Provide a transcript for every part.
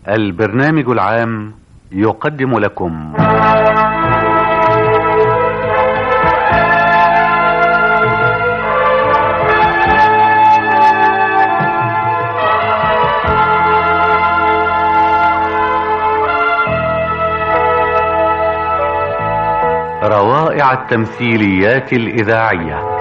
البرنامج العام يقدم لكم روائع التمثيليات الإذاعية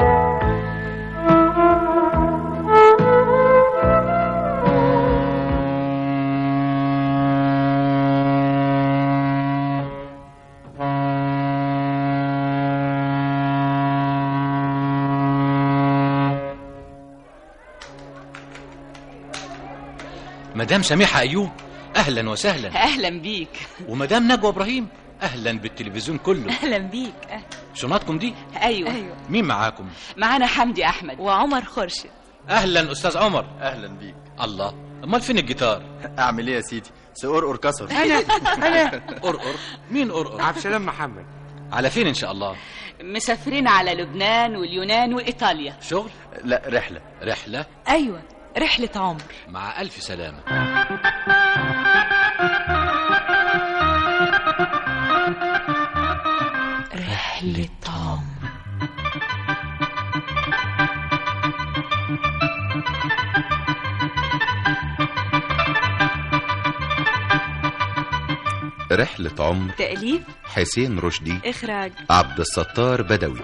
مدام سميحة أيوب أهلا وسهلا اهلا بيك ومدام نجوى إبراهيم أهلا بالتلفزيون كله اهلا بيك شنطكم دي ايوه ايوه مين معاكم معانا حمدي احمد وعمر خرشد أهلا أستاذ عمر اهلا بيك الله أمال فين الجيتار اعمل ايه يا سيدي سقرقر كسر انا انا قرقر مين قرقر عبد السلام محمد على فين إن شاء الله مسافرين على لبنان واليونان وايطاليا شغل لا رحله رحلة ايوه رحله عمر مع ألف سلامة رحله عمر رحلة عمر تأليف حسين رشدي إخراج عبد الستار بدوي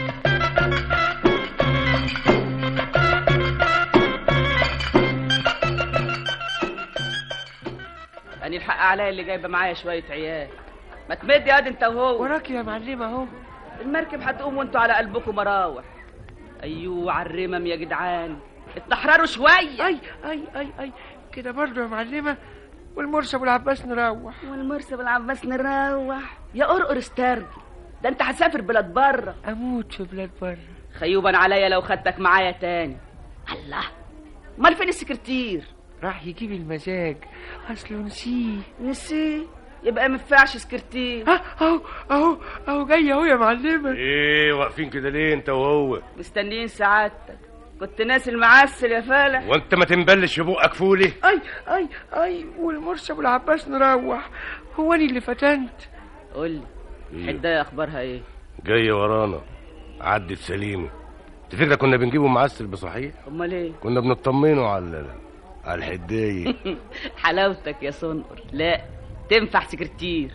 يعني الحق عليا اللي جايبه معايا شويه عيال ما تمد يا واد انت وهو وراك يا معلمة اهو المركب هتقوم وانتوا على قلبكم مراوح ايوه على الرمم يا جدعان اتنحرروا شويه اي اي اي اي كده برضه يا معلمة والمرسى والعباس نروح والمرسى بالعباس نروح يا قرقر استرجل ده انت هتسافر بلاد بره اموت في بلاد بره خيوبا عليا لو خدتك معايا تاني الله امال فين السكرتير راح يجيب المزاج اصله نسيه نسيه يبقى ما ينفعش سكرتير ها اهو اهو اهو جاي اهو يا معلمة ايه واقفين كده ليه انت وهو مستنيين سعادتك كنت ناسي المعسل يا فالح وانت ما تنبلش في بقك فولي اي اي اي والمرسى والعباس نروح هو انا اللي فتنت قول لي الحدايه اخبارها ايه جاي ورانا عدت سليمه تفتكر كنا بنجيبه معسل بصحيح امال ايه كنا بنطمنه على على الحدايه حلاوتك يا صنقر لا تنفع سكرتير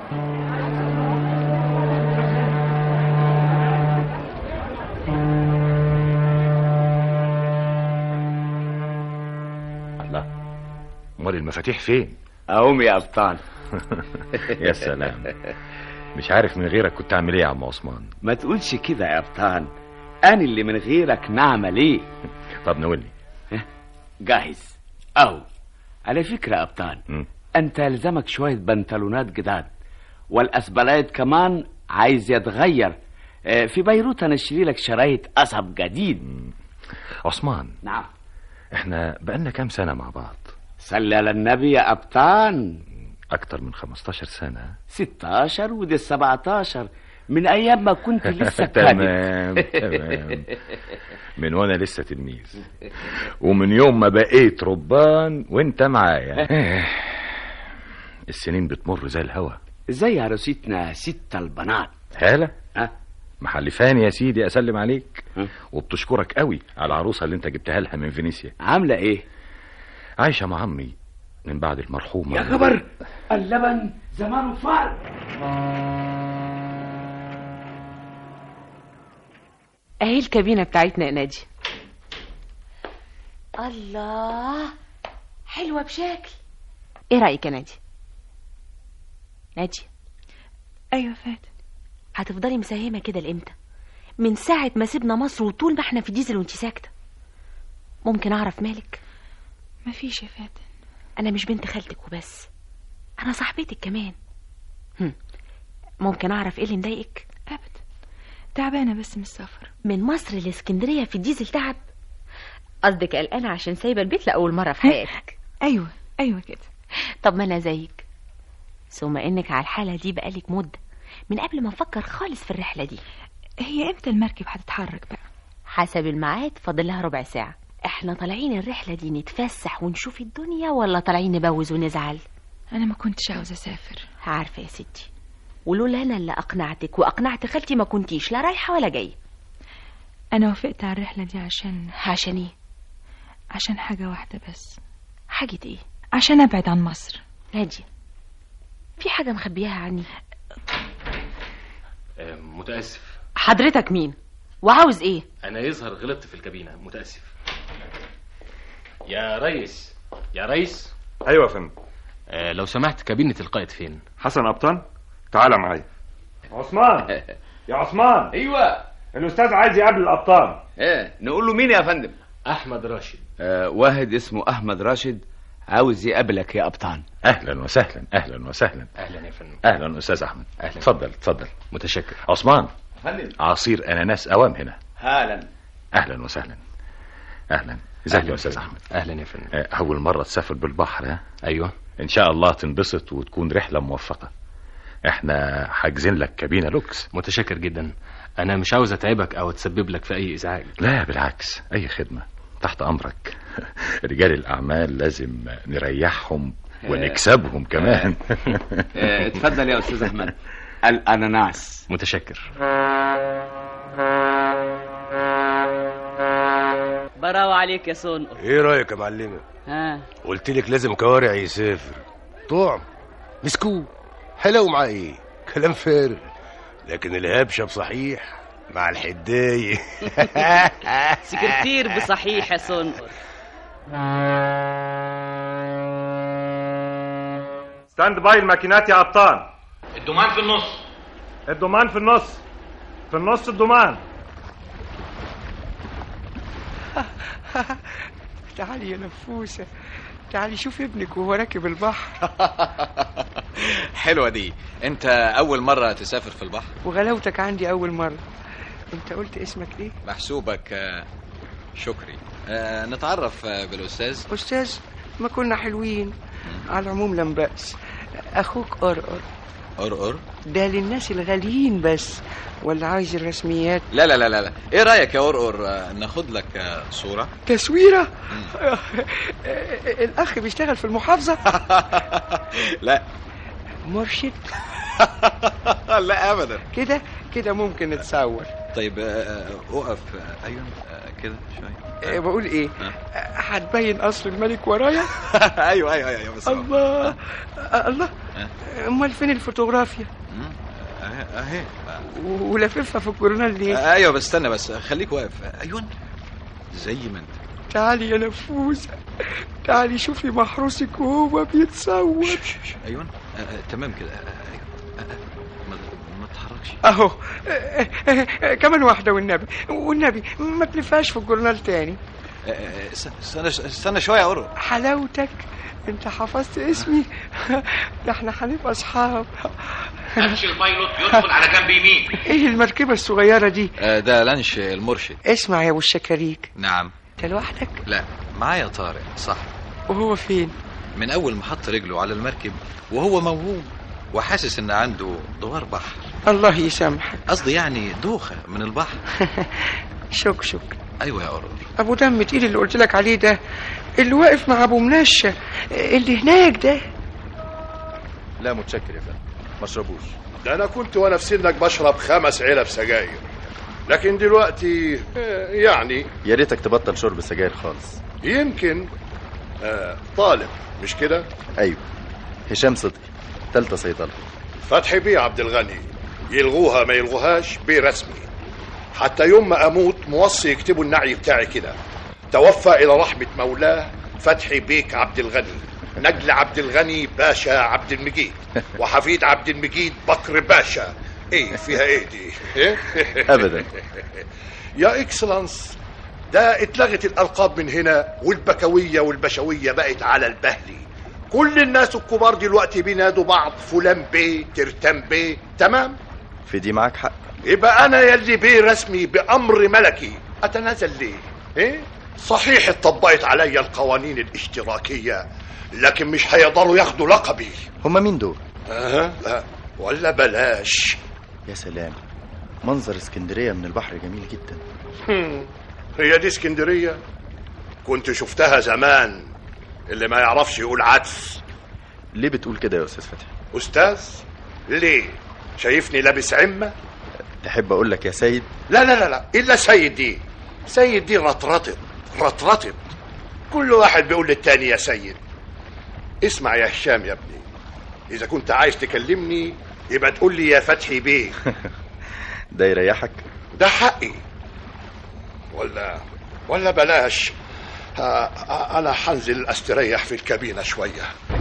الله امال المفاتيح فين اقوم يا ابطال يا سلام مش عارف من غيرك كنت اعمل ايه يا عم عثمان ما تقولش كده يا ابطال انا اللي من غيرك نعمل ايه طب نقولي جاهز اهو على فكره يا ابطال مم. انت يلزمك شويه بنطلونات جداد والاسبلايت كمان عايز يتغير آه، في بيروت انا اشتري لك شرايط قصب جديد عثمان نعم احنا بقالنا كام سنة مع بعض صلي على النبي يا ابطال اكتر من 15 سنة 16 ودي 17 من ايام ما كنت لسه كادت تمام تمام من وانا لسه تلميذ ومن يوم ما بقيت ربان وانت معايا السنين بتمر زي الهوا زي عروستنا ست البنات هالة ها محلفاني يا سيدي اسلم عليك ها؟ وبتشكرك قوي على العروسه اللي انت جبتها لها من فينيسيا عامله ايه عايشه مع عمي من بعد المرحومه يا خبر اللبن زمانه فار اهي الكابينه بتاعتنا يا نادي الله حلوه بشكل ايه رايك يا نادي نادي ايوه فاتن هتفضلي مساهمه كده لامتى من ساعه ما سيبنا مصر وطول ما احنا في ديزل وانت ساكته ممكن اعرف مالك مفيش يا فاتن انا مش بنت خالتك وبس انا صاحبتك كمان هم. ممكن اعرف ايه اللي مضايقك ابدا تعبانه بس من السفر من مصر لاسكندريه في الديزل تعب قصدك قلقانه عشان سايبه البيت لاول مره في حياتك ايوه ايوه كده طب ما انا زيك ثم انك على الحاله دي بقالك مده من قبل ما افكر خالص في الرحله دي هي امتى المركب هتتحرك بقى حسب الميعاد فاضل لها ربع ساعه احنا طالعين الرحله دي نتفسح ونشوف الدنيا ولا طالعين نبوز ونزعل أنا ما كنتش عاوزة أسافر عارفة يا ستي ولولا أنا اللي أقنعتك وأقنعت خالتي ما كنتيش لا رايحة ولا جاية أنا وافقت على الرحلة دي عشان عشان إيه؟ عشان حاجة واحدة بس حاجة إيه؟ عشان أبعد عن مصر نادية في حاجة مخبياها عني آه، متأسف حضرتك مين؟ وعاوز إيه؟ أنا يظهر غلطت في الكابينة متأسف يا ريس يا ريس ايوه يا فندم آه لو سمحت كابينة القائد فين؟ حسن قبطان تعالى معايا عثمان يا عثمان ايوه الاستاذ عايز يقابل القبطان ايه نقول له مين يا فندم أحمد راشد آه واحد اسمه احمد راشد عاوز يقابلك يا قبطان اهلا وسهلا اهلا وسهلا أهلا يا فندم اهلا استاذ احمد أهلا. اتفضل اتفضل متشكر عثمان فندم عصير اناناس اوام هنا هالا اهلا وسهلا اهلا ازيك أهلا يا استاذ فندم. احمد أهلا يا فندم آه، اول مره تسافر بالبحر ها أيوه ان شاء الله تنبسط وتكون رحله موفقه احنا حاجزين لك كابينه لوكس متشكر جدا أنا مش عاوز أتعبك أو أتسبب لك في أي إزعاج لا بالعكس اي خدمه تحت امرك رجال الاعمال لازم نريحهم ونكسبهم كمان آه اتفضل يا استاذ احمد الاناناس متشكر براو عليك يا صنقر ايه رايك يا معلمه ها قلت لك لازم كوارع يسافر طعم مسكوه حلو مع ايه كلام فارغ لكن الهبشه بصحيح مع الحدايه سكرتير بصحيح يا صنقر ستاند باي الماكينات يا قبطان الدمان في النص الضمان في النص في النص الضمان تعالي يا نفوسة تعالي شوف ابنك وهو راكب البحر حلوة دي انت اول مرة تسافر في البحر وغلاوتك عندي أول مرة أنت قلت اسمك إيه؟ محسوبك آه، شكري آه، نتعرف آه، بالاستاذ أستاذ ما كنا حلوين على العموم لم بأس أخوك قرقر قرقر ده للناس الغاليين بس ولا عايز الرسميات لا لا لا لا لا. ايه رايك يا قرقر آه، ناخد لك آه، صورة تصويرة الأخ بيشتغل في المحافظة لا مرشد لا ابدا كده كده ممكن نتصور طيب آه، آه، اقف آه، ايوه آه، كده شوية إيه بقول ايه آه. هتبين اصل الملك ورايا ايوه ايوه ايوه بس الله آه، الله آه. امال فين الفوتوغرافيا مم. اهي اهي و- ولففها في الجورنال ليه آه، ايوه بس استنى بس خليك واقف آه، ايوه زي ما انت تعالي يا نفوسة تعالي شوفي محروسك وهو بيتصور ايوه آه، آه، تمام كده آه، آه، ايوه آه، آه، ما ما تتحركش اهو آه، آه، آه، كمان واحدة والنبي والنبي ما تلفهاش في الجورنال تاني آه، آه، استنى استنى استنى شويه يا قرقر حلاوتك انت حفظت اسمي ده احنا هنبقى اصحاب نفس البايلوت يدخل على جنب يمين ايه المركبة الصغيرة دي آه، ده لانش المرشد اسمع يا ابو الشكاريك نعم انت لوحدك لا معايا طارق صح وهو فين من اول ما حط رجله على المركب وهو موهوم وحاسس ان عنده دوار بحر الله يسامحك قصدي يعني دوخه من البحر شك شك ايوه يا قرقر ابو دم تقيل اللي قلت لك عليه ده اللي واقف مع ابو منشة اللي هناك ده لا متشكر يا فندم ما اشربوش ده انا كنت وانا في سنك بشرب خمس علب سجاير لكن دلوقتي آه، يعني يا ريتك تبطل شرب السجاير خالص يمكن آه، طالب مش كده ايوه هشام صدقي تالتة صيدلة فتحي بيه عبد الغني يلغوها ما يلغوهاش بيه رسمي حتى يوم ما اموت موصي يكتبوا النعي بتاعي كده توفى الى رحمه مولاه فتحي بيك عبد الغني نجل عبد الغني باشا عبد المجيد وحفيد عبد المجيد بكر باشا ايه فيها ايه دي إيه؟ أبداً. يا اكسلانس ده اتلغت الالقاب من هنا والبكويه والبشويه بقت على البهلي كل الناس الكبار دلوقتي بينادوا بعض فلان بيه ترتان بيه تمام في دي معاك حق يبقى انا يلي بيه رسمي بامر ملكي اتنازل ليه ايه صحيح اتطبقت عليا القوانين الاشتراكيه لكن مش هيقدروا ياخدوا لقبي هما مين دول أه لا ولا بلاش يا سلام منظر اسكندرية من البحر جميل جدا هم، هي دي اسكندريه كنت شفتها زمان اللي ما يعرفش يقول عدس ليه بتقول كده يا استاذ فتحي استاذ ليه شايفني لابس عمه تحب اقول لك يا سيد لا لا لا لا الا سيد دي سيد دي رطرطت رطرطت كل واحد بيقول للتاني يا سيد اسمع يا هشام يا ابني اذا كنت عايز تكلمني يبقى تقول لي يا فتحي بيه ده يريحك ده حقي ولا ولا بلاش ها انا هنزل استريح في الكابينه شويه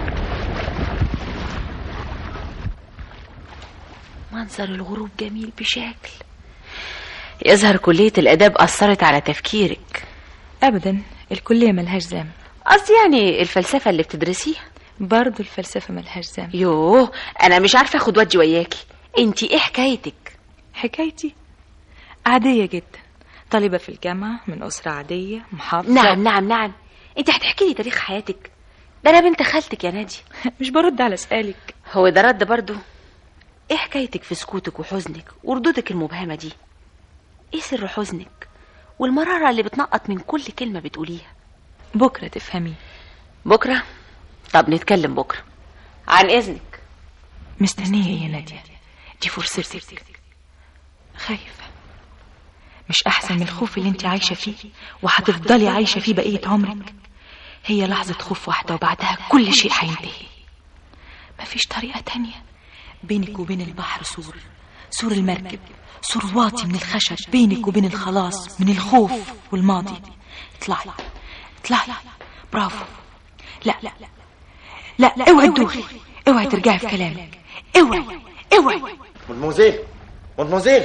منظر الغروب جميل بشكل يظهر كلية الآداب أثرت على تفكيرك أبدا الكلية ملهاش زام قصدي يعني الفلسفة اللي بتدرسيها برضو الفلسفة ملهاش زام يوه أنا مش عارفة أخد وجي وياكي انتي إيه حكايتك حكايتي عادية جدا طالبة في الجامعة من أسرة عادية محافظة نعم نعم نعم انت هتحكي لي تاريخ حياتك ده أنا بنت خالتك يا نادي مش برد على سؤالك هو ده رد برضو ايه حكايتك في سكوتك وحزنك وردودك المبهمة دي ايه سر حزنك والمرارة اللي بتنقط من كل كلمة بتقوليها بكرة تفهمي بكرة طب نتكلم بكرة عن إذنك مستنية يا نادية دي فرصتك خايفة مش أحسن من الخوف اللي انت عايشة فيه وهتفضلي عايشة فيه بقية عمرك هي لحظة خوف واحدة وبعدها كل شيء هينتهي مفيش طريقة تانية بينك وبين البحر سور سور المركب سور واطي من الخشب بينك وبين الخلاص من الخوف والماضي اطلعي اطلعي برافو لا لا لا لا اوعي تدوخي اوعي ترجعي في كلامك اوعي اوعي مدموزيل مدموزيل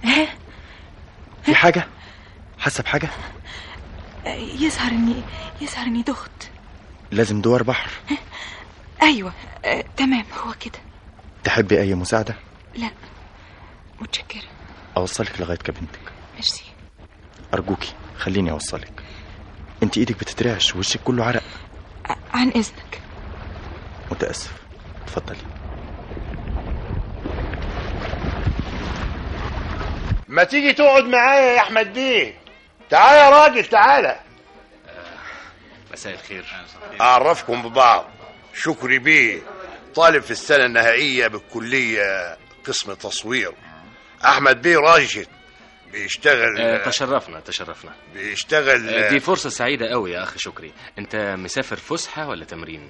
في حاجة حاسة بحاجة يظهر اني يظهر اني دخت لازم دوار بحر ايوه آه، تمام هو كده تحبي أي مساعدة لا متشكرة أوصلك لغاية كابينتك ميرسي أرجوكي خليني أوصلك أنت إيدك بتترعش ووشك كله عرق عن اذنك متأسف اتفضلي ما تيجي تقعد معايا يا احمد بيه تعال يا راجل تعالى مساء الخير اعرفكم ببعض شكري بيه طالب في السنه النهائيه بالكليه قسم تصوير احمد بيه راشد بيشتغل آه، تشرفنا تشرفنا بيشتغل آه، دي فرصة سعيدة قوي يا أخ شكري أنت مسافر فسحة ولا تمرين؟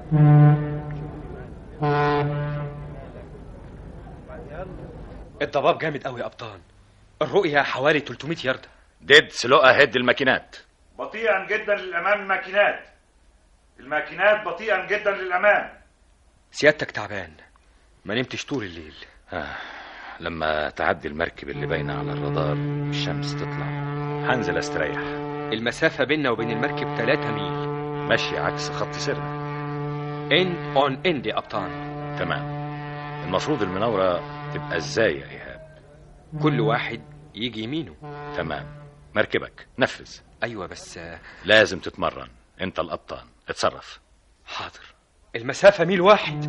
الضباب جامد قوي يا ابطال الرؤية حوالي 300 ياردة ديد سلوقة هد الماكينات بطيئا جدا للامام الماكينات الماكينات بطيئا جدا للامام سيادتك تعبان ما نمتش طول الليل آه. لما تعدي المركب اللي باينة على الرادار الشمس تطلع هنزل استريح المسافة بيننا وبين المركب 3 ميل ماشي عكس خط سيرنا اند اون اند يا ابطال تمام المفروض المناورة تبقى ازاي يا ايهاب كل واحد يجي يمينه تمام مركبك نفذ ايوه بس آه، لازم تتمرن انت القبطان اتصرف حاضر المسافة ميل واحد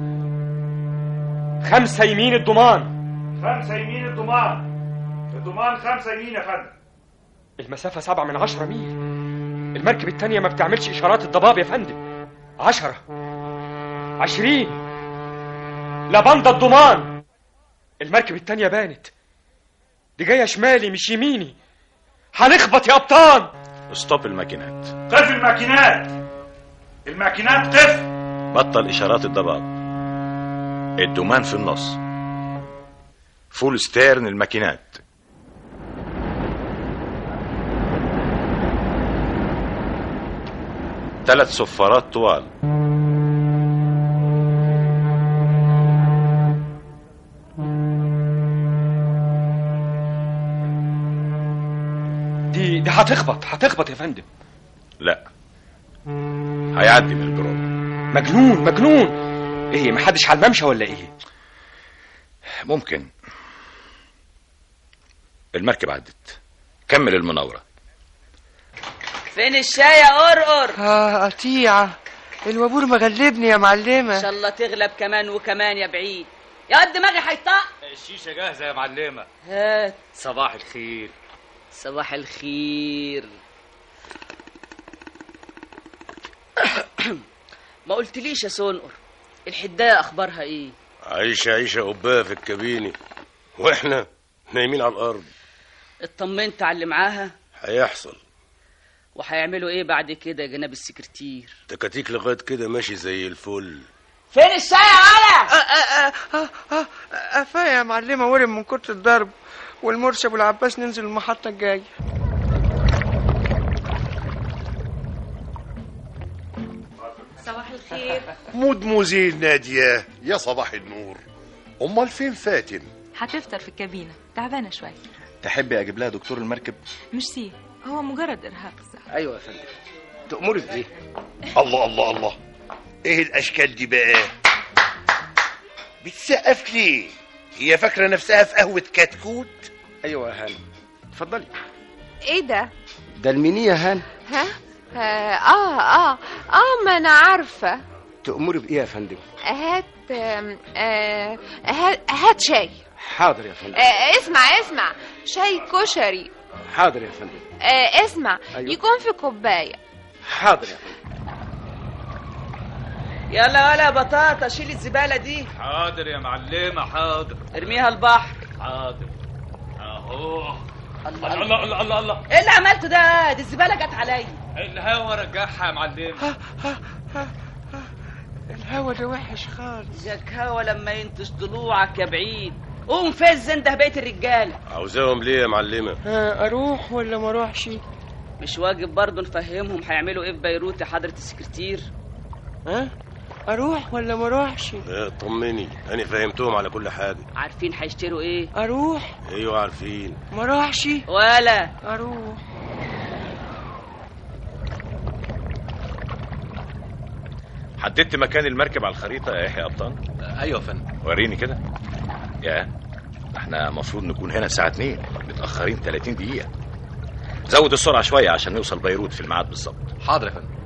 خمسة يمين الضمان خمسة يمين الضمان الضمان خمسة يمين يا فندم المسافة سبعة من عشرة ميل المركب التانية ما بتعملش إشارات الضباب يا فندم عشرة عشرين لبندا الضمان المركب التانية بانت دي جاية شمالي مش يميني هنخبط يا أبطال ستوب الماكينات قف الماكينات الماكينات قف بطل اشارات الضباب الدومان في النص فول ستيرن الماكينات ثلاث صفارات طوال دي دي هتخبط هتخبط يا فندم لا هيعدي من البروب مجنون مجنون ايه محدش على الممشى ولا ايه ممكن المركب عدت كمل المناورة فين الشاي يا قرقر اه قطيعة الوابور مغلبني يا ان معلمة شاء الله تغلب كمان وكمان يا بعيد يا قد دماغي هيطق الشيشة جاهزة يا معلمة هات صباح الخير صباح الخير ما قلتليش يا سونقر الحدايه اخبارها ايه عايشة عيشة قباها في الكابينة واحنا نايمين على الارض اطمنت على اللي معاها هيحصل وهيعملوا ايه بعد كده يا جناب السكرتير تكاتيك لغاية كده ماشي زي الفل فين الشاي يا ولا قفايا يا معلمه ورم من كتر الضرب والمرسي ابو العباس ننزل المحطه الجايه صباح الخير مدموزيل نادية يا صباح النور امال فين فاتن هتفطر في الكابينة تعبانة شوية تحبي اجيب لها دكتور المركب ميرسي هو مجرد إرهاق ايوه يا فندم تأمري بايه الله الله الله ايه الاشكال دي بقى بتسقف ليه هي فاكره نفسها في قهوه كتكوت ايوه يا هاني اتفضلي ايه ده ده المنيه يا هاني ها اه اه اه, آه ما انا عارفه تأمري بايه يا فندم هات آم، آه هات هات شاي حاضر يا فندم آه اسمع اسمع شاي كشري حاضر يا فندم آه اسمع أيوة. يكون في كوبايه حاضر يا فندم يلا ولا بطاطا شيل الزباله دي حاضر يا معلمة حاضر ارميها البحر حاضر اهو الله الله الله الله الله ايه اللي عملته ده دي الزباله جت عليا الهوا رجعها يا معلمة الهوا ده وحش خالص جاك هوا لما ينتش ضلوعك يا بعيد قوم فز انده بقيه الرجاله عاوزاهم ليه يا معلمة آه اروح ولا ما اروحش مش واجب برضه نفهمهم هيعملوا ايه في بيروت يا حضره السكرتير ها اروح ولا ما اروحش اه طمني انا فهمتهم على كل حاجة عارفين هيشتروا ايه اروح ايوه عارفين ما اروحش ولا اروح حددت مكان المركب على الخريطة يا يحيى قبطان ايوه يا فندم وريني كده يا احنا المفروض نكون هنا الساعة 2 متأخرين 30 دقيقة زود السرعة شوية عشان نوصل بيروت في الميعاد بالظبط حاضر يا فندم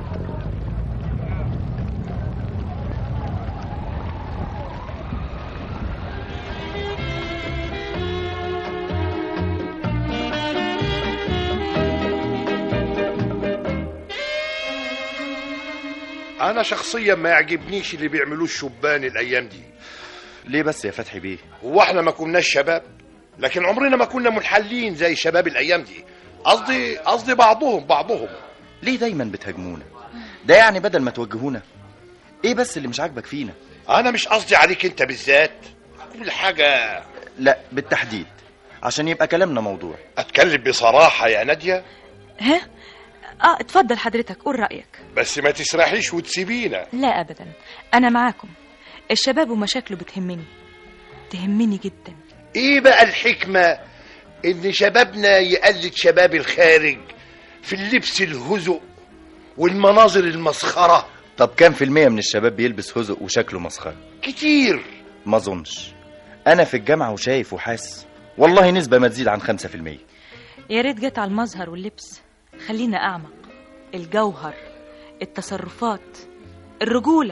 انا شخصيا ما يعجبنيش اللي بيعملوه الشبان الايام دي ليه بس يا فتحي بيه هو احنا ما كناش شباب لكن عمرنا ما كنا منحلين زي شباب الايام دي قصدي قصدي بعضهم بعضهم ليه دايما بتهاجمونا ده يعني بدل ما توجهونا ايه بس اللي مش عاجبك فينا انا مش قصدي عليك انت بالذات كل حاجه لا بالتحديد عشان يبقى كلامنا موضوع اتكلم بصراحه يا ناديه ها اه اتفضل حضرتك قول رأيك بس ما تسرحيش وتسيبينا لا أبدا أنا معاكم الشباب ومشاكله بتهمني تهمني جدا ايه بقى الحكمه ان شبابنا يقلد شباب الخارج في اللبس الهزؤ والمناظر المسخره طب كام في المية من الشباب بيلبس هزق وشكله مسخرة كتير ما اظنش انا في الجامعة وشايف وحاسس والله نسبة ما تزيد عن خمسة في المية يا ريت جت على المظهر واللبس خلينا أعمق الجوهر التصرفات الرجولة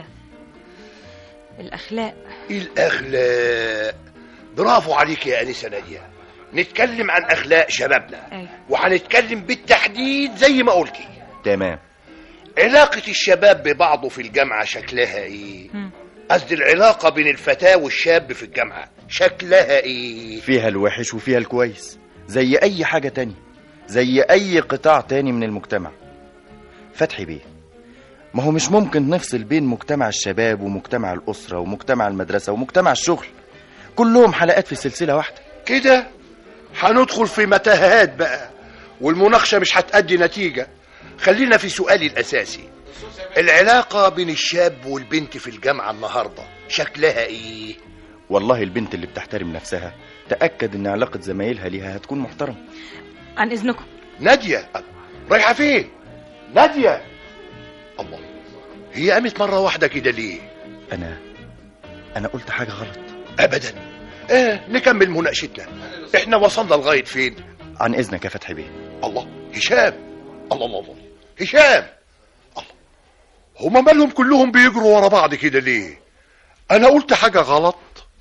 الأخلاق الاخلاق برافو عليك يا انسه ناديه نتكلم عن اخلاق شبابنا أيوة. وهنتكلم بالتحديد زي ما قلتي تمام علاقة الشباب ببعضه في الجامعة شكلها ايه؟ قصدي العلاقة بين الفتاة والشاب في الجامعة شكلها ايه؟ فيها الوحش وفيها الكويس زي اي حاجة تانية زي اي قطاع تاني من المجتمع فتحي بيه ما هو مش ممكن نفصل بين مجتمع الشباب ومجتمع الأسرة ومجتمع المدرسة ومجتمع الشغل كلهم حلقات في سلسلة واحدة كده هندخل في متاهات بقى والمناقشة مش هتأدي نتيجة خلينا في سؤالي الأساسي العلاقة بين الشاب والبنت في الجامعة النهاردة شكلها ايه؟ والله البنت اللي بتحترم نفسها تأكد ان علاقة زمايلها ليها هتكون محترمة عن إذنكم نادية رايحة فين؟ نادية الله هي قامت مرة واحدة كده ليه؟ انا انا قلت حاجة غلط أبدا آه نكمل مناقشتنا احنا وصلنا لغاية فين؟ عن اذنك يا فتحي بيه الله هشام الله الله الله هشام الله هما مالهم كلهم بيجروا ورا بعض كده ليه؟ أنا قلت حاجة غلط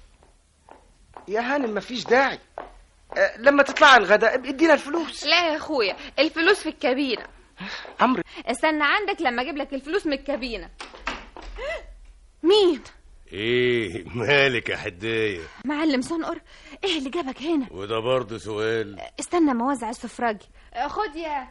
يا هانم مفيش داعي آه، لما تطلع الغداء ادينا الفلوس لا يا اخويا الفلوس في الكابينه عمرو استنى عندك لما اجيب لك الفلوس من الكابينه مين ايه مالك يا حدايه معلم صنقر ايه اللي جابك هنا وده برضه سؤال استنى ما اوزع السفراجي خد يا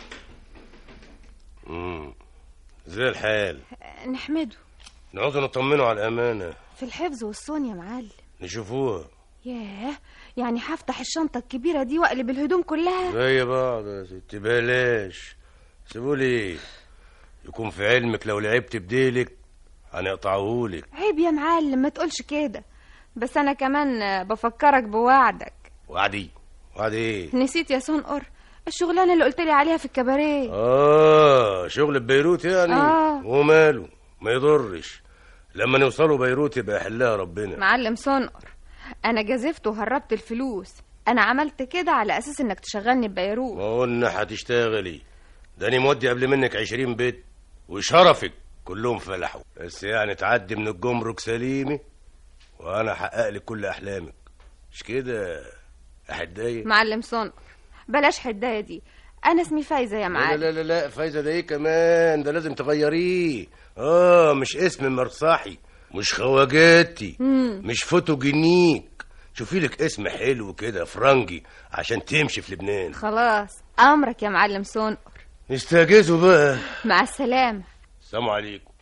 امم زي الحال نحمده نعوز نطمنه على الامانه في الحفظ والصون يا معلم نشوفوها ياه يعني هفتح الشنطة الكبيرة دي واقلب الهدوم كلها زي بعض يا ستي بلاش سيبولي يكون في علمك لو لعبت بديلك هنقطعهولك عيب يا معلم ما تقولش كده بس انا كمان بفكرك بوعدك وعدي وعدي ايه نسيت يا صنقر الشغلانة اللي قلت لي عليها في الكباريه اه شغل ببيروت يعني آه. وماله ما يضرش لما نوصلوا بيروت يبقى يحلها ربنا معلم صنقر انا جازفت وهربت الفلوس انا عملت كده على اساس انك تشغلني ببيروت ما قلنا هتشتغلي ده انا مودي قبل منك عشرين بيت وشرفك كلهم فلحوا بس يعني تعدي من الجمرك سليمة وانا احقق لك كل احلامك مش كده يا حدايه معلم صنقر بلاش حدايه دي انا اسمي فايزه يا لا معلم لا لا لا فايزه ده ايه كمان ده لازم تغيريه اه مش اسم مرصحي مش خواجاتي مم. مش فوتوجينيك شوفي لك اسم حلو كده فرنجي عشان تمشي في لبنان خلاص امرك يا معلم صنقر نستجيزوا بقى مع السلامه السلام عليكم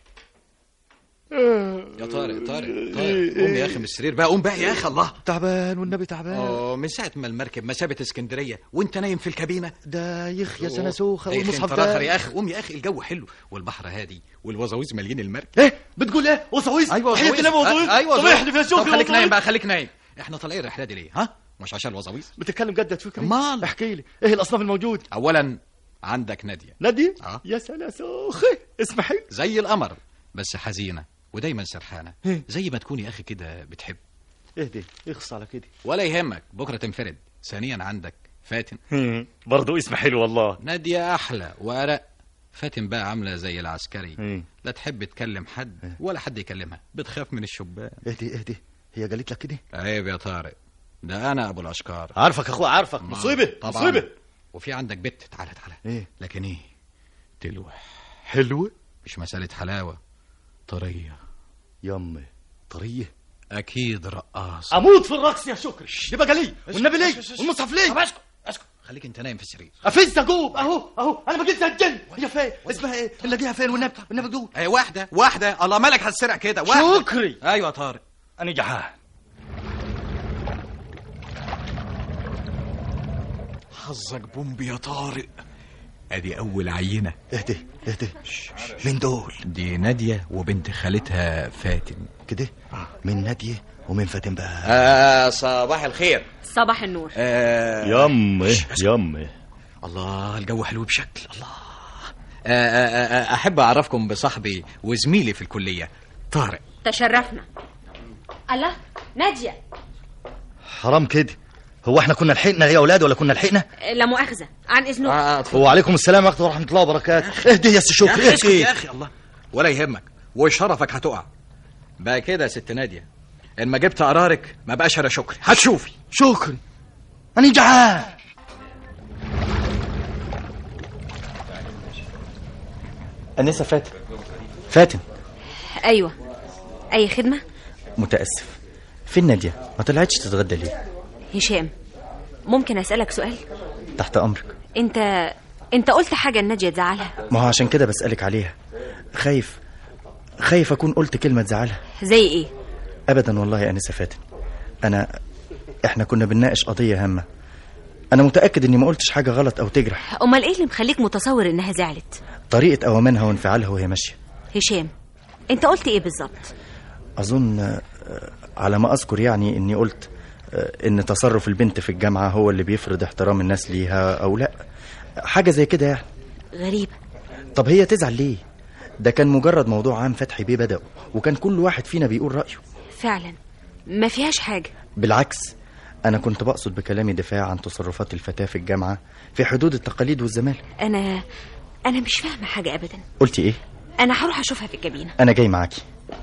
يا طارق طارق طارق قوم يا اخي من السرير بقى قوم بقى يا اخي الله تعبان والنبي تعبان اه من ساعه ما المركب ما سابت اسكندريه وانت نايم في الكابينه ده يخ يا سنه سوخه يا أخي والمصحف انت راخر ده يا اخي قوم يا اخي الجو حلو والبحر هادي والوزاويز مالين المركب ايه بتقول ايه وصويس ايوه وحياة وزاويز. الله وصويس آه، ايوه طب وزاويز. احلف يا شوفي طب خليك وصويس. نايم بقى خليك نايم احنا طالعين الرحله دي ليه ها مش عشان الوزاويز بتتكلم جد يا فكري امال احكي لي ايه الاصناف الموجود اولا عندك ناديه نادي اه يا سنه سوخه اسم حلو زي القمر بس حزينه ودايما سرحانه إيه؟ زي ما تكون يا اخي كده بتحب اهدي اخص على كده ولا يهمك بكره تنفرد ثانيا عندك فاتن برضه اسم حلو والله نادية أحلى وأرق فاتن بقى عاملة زي العسكري إيه. لا تحب تكلم حد ولا حد يكلمها بتخاف من الشبان اهدي اهدي هي قالت لك كده عيب يا طارق ده أنا أبو الأشكار عارفك يا اخويا عارفك ما- مصيبه طبعا مصيبه وفي عندك بنت تعالى تعالى ايه لكن إيه تلوح حلوه مش مسألة حلاوة طرية يمي طريه أكيد رقاص اموت في الرقص يا شكري دي بقى ليه والنبي ليه والمصحف ليه طب اسكت اسكت خليك أنت نايم في السرير افز اجوب اهو اهو انا بقيت الجن هي فين اسمها ايه نلاقيها فين والنبي والنبي جوب أي واحدة واحدة الله مالك هتسرع كده واحدة شكري أيوة يا طارق انا جعان حظك بومب يا طارق ادي اول عينه اهدي اهدي مين دول دي ناديه وبنت خالتها فاتن كده من ناديه ومن فاتن بقى آه صباح الخير صباح النور آه يمي يمي الله الجو حلو بشكل الله آه آه آه احب اعرفكم بصاحبي وزميلي في الكليه طارق تشرفنا الله نادية حرام كده هو احنا كنا لحقنا يا اولاد ولا كنا لحقنا لا مؤاخذة عن إذنك آه وعليكم السلام ورحمه الله ورحمه الله وبركاته اهدي يا سي يا شكري اخي اسكت اهدي يا اخي الله ولا يهمك وشرفك هتقع بقى كده يا ست ناديه ان ما جبت قرارك ما بقاش انا شكري هتشوفي شكري انا جعان أنسة فاتن فاتن أيوة أي خدمة متأسف فين نادية ما طلعتش تتغدى ليه هشام ممكن أسألك سؤال تحت أمرك أنت أنت قلت حاجة النادية تزعلها ما هو عشان كده بسألك عليها خايف خايف أكون قلت كلمة تزعلها زي إيه أبدا والله يا أنسة فاتن أنا إحنا كنا بنناقش قضية هامة أنا متأكد إني ما قلتش حاجة غلط أو تجرح أمال إيه اللي مخليك متصور إنها زعلت طريقة أوامرها وانفعالها وهي ماشية هشام أنت قلت إيه بالظبط أظن آه، على ما أذكر يعني إني قلت آه، إن تصرف البنت في الجامعة هو اللي بيفرض احترام الناس ليها أو لأ حاجة زي كده يعني غريبة طب هي تزعل ليه ده كان مجرد موضوع عام فتحي بيه بدأ وكان كل واحد فينا بيقول رأيه فعلا ما فيهاش حاجة بالعكس أنا كنت بقصد بكلامي دفاع عن تصرفات الفتاة في الجامعة في حدود التقاليد والزمالة أنا أنا مش فاهمة حاجة أبدا قلتي إيه؟ أنا هروح أشوفها في الكابينة أنا جاي معاكي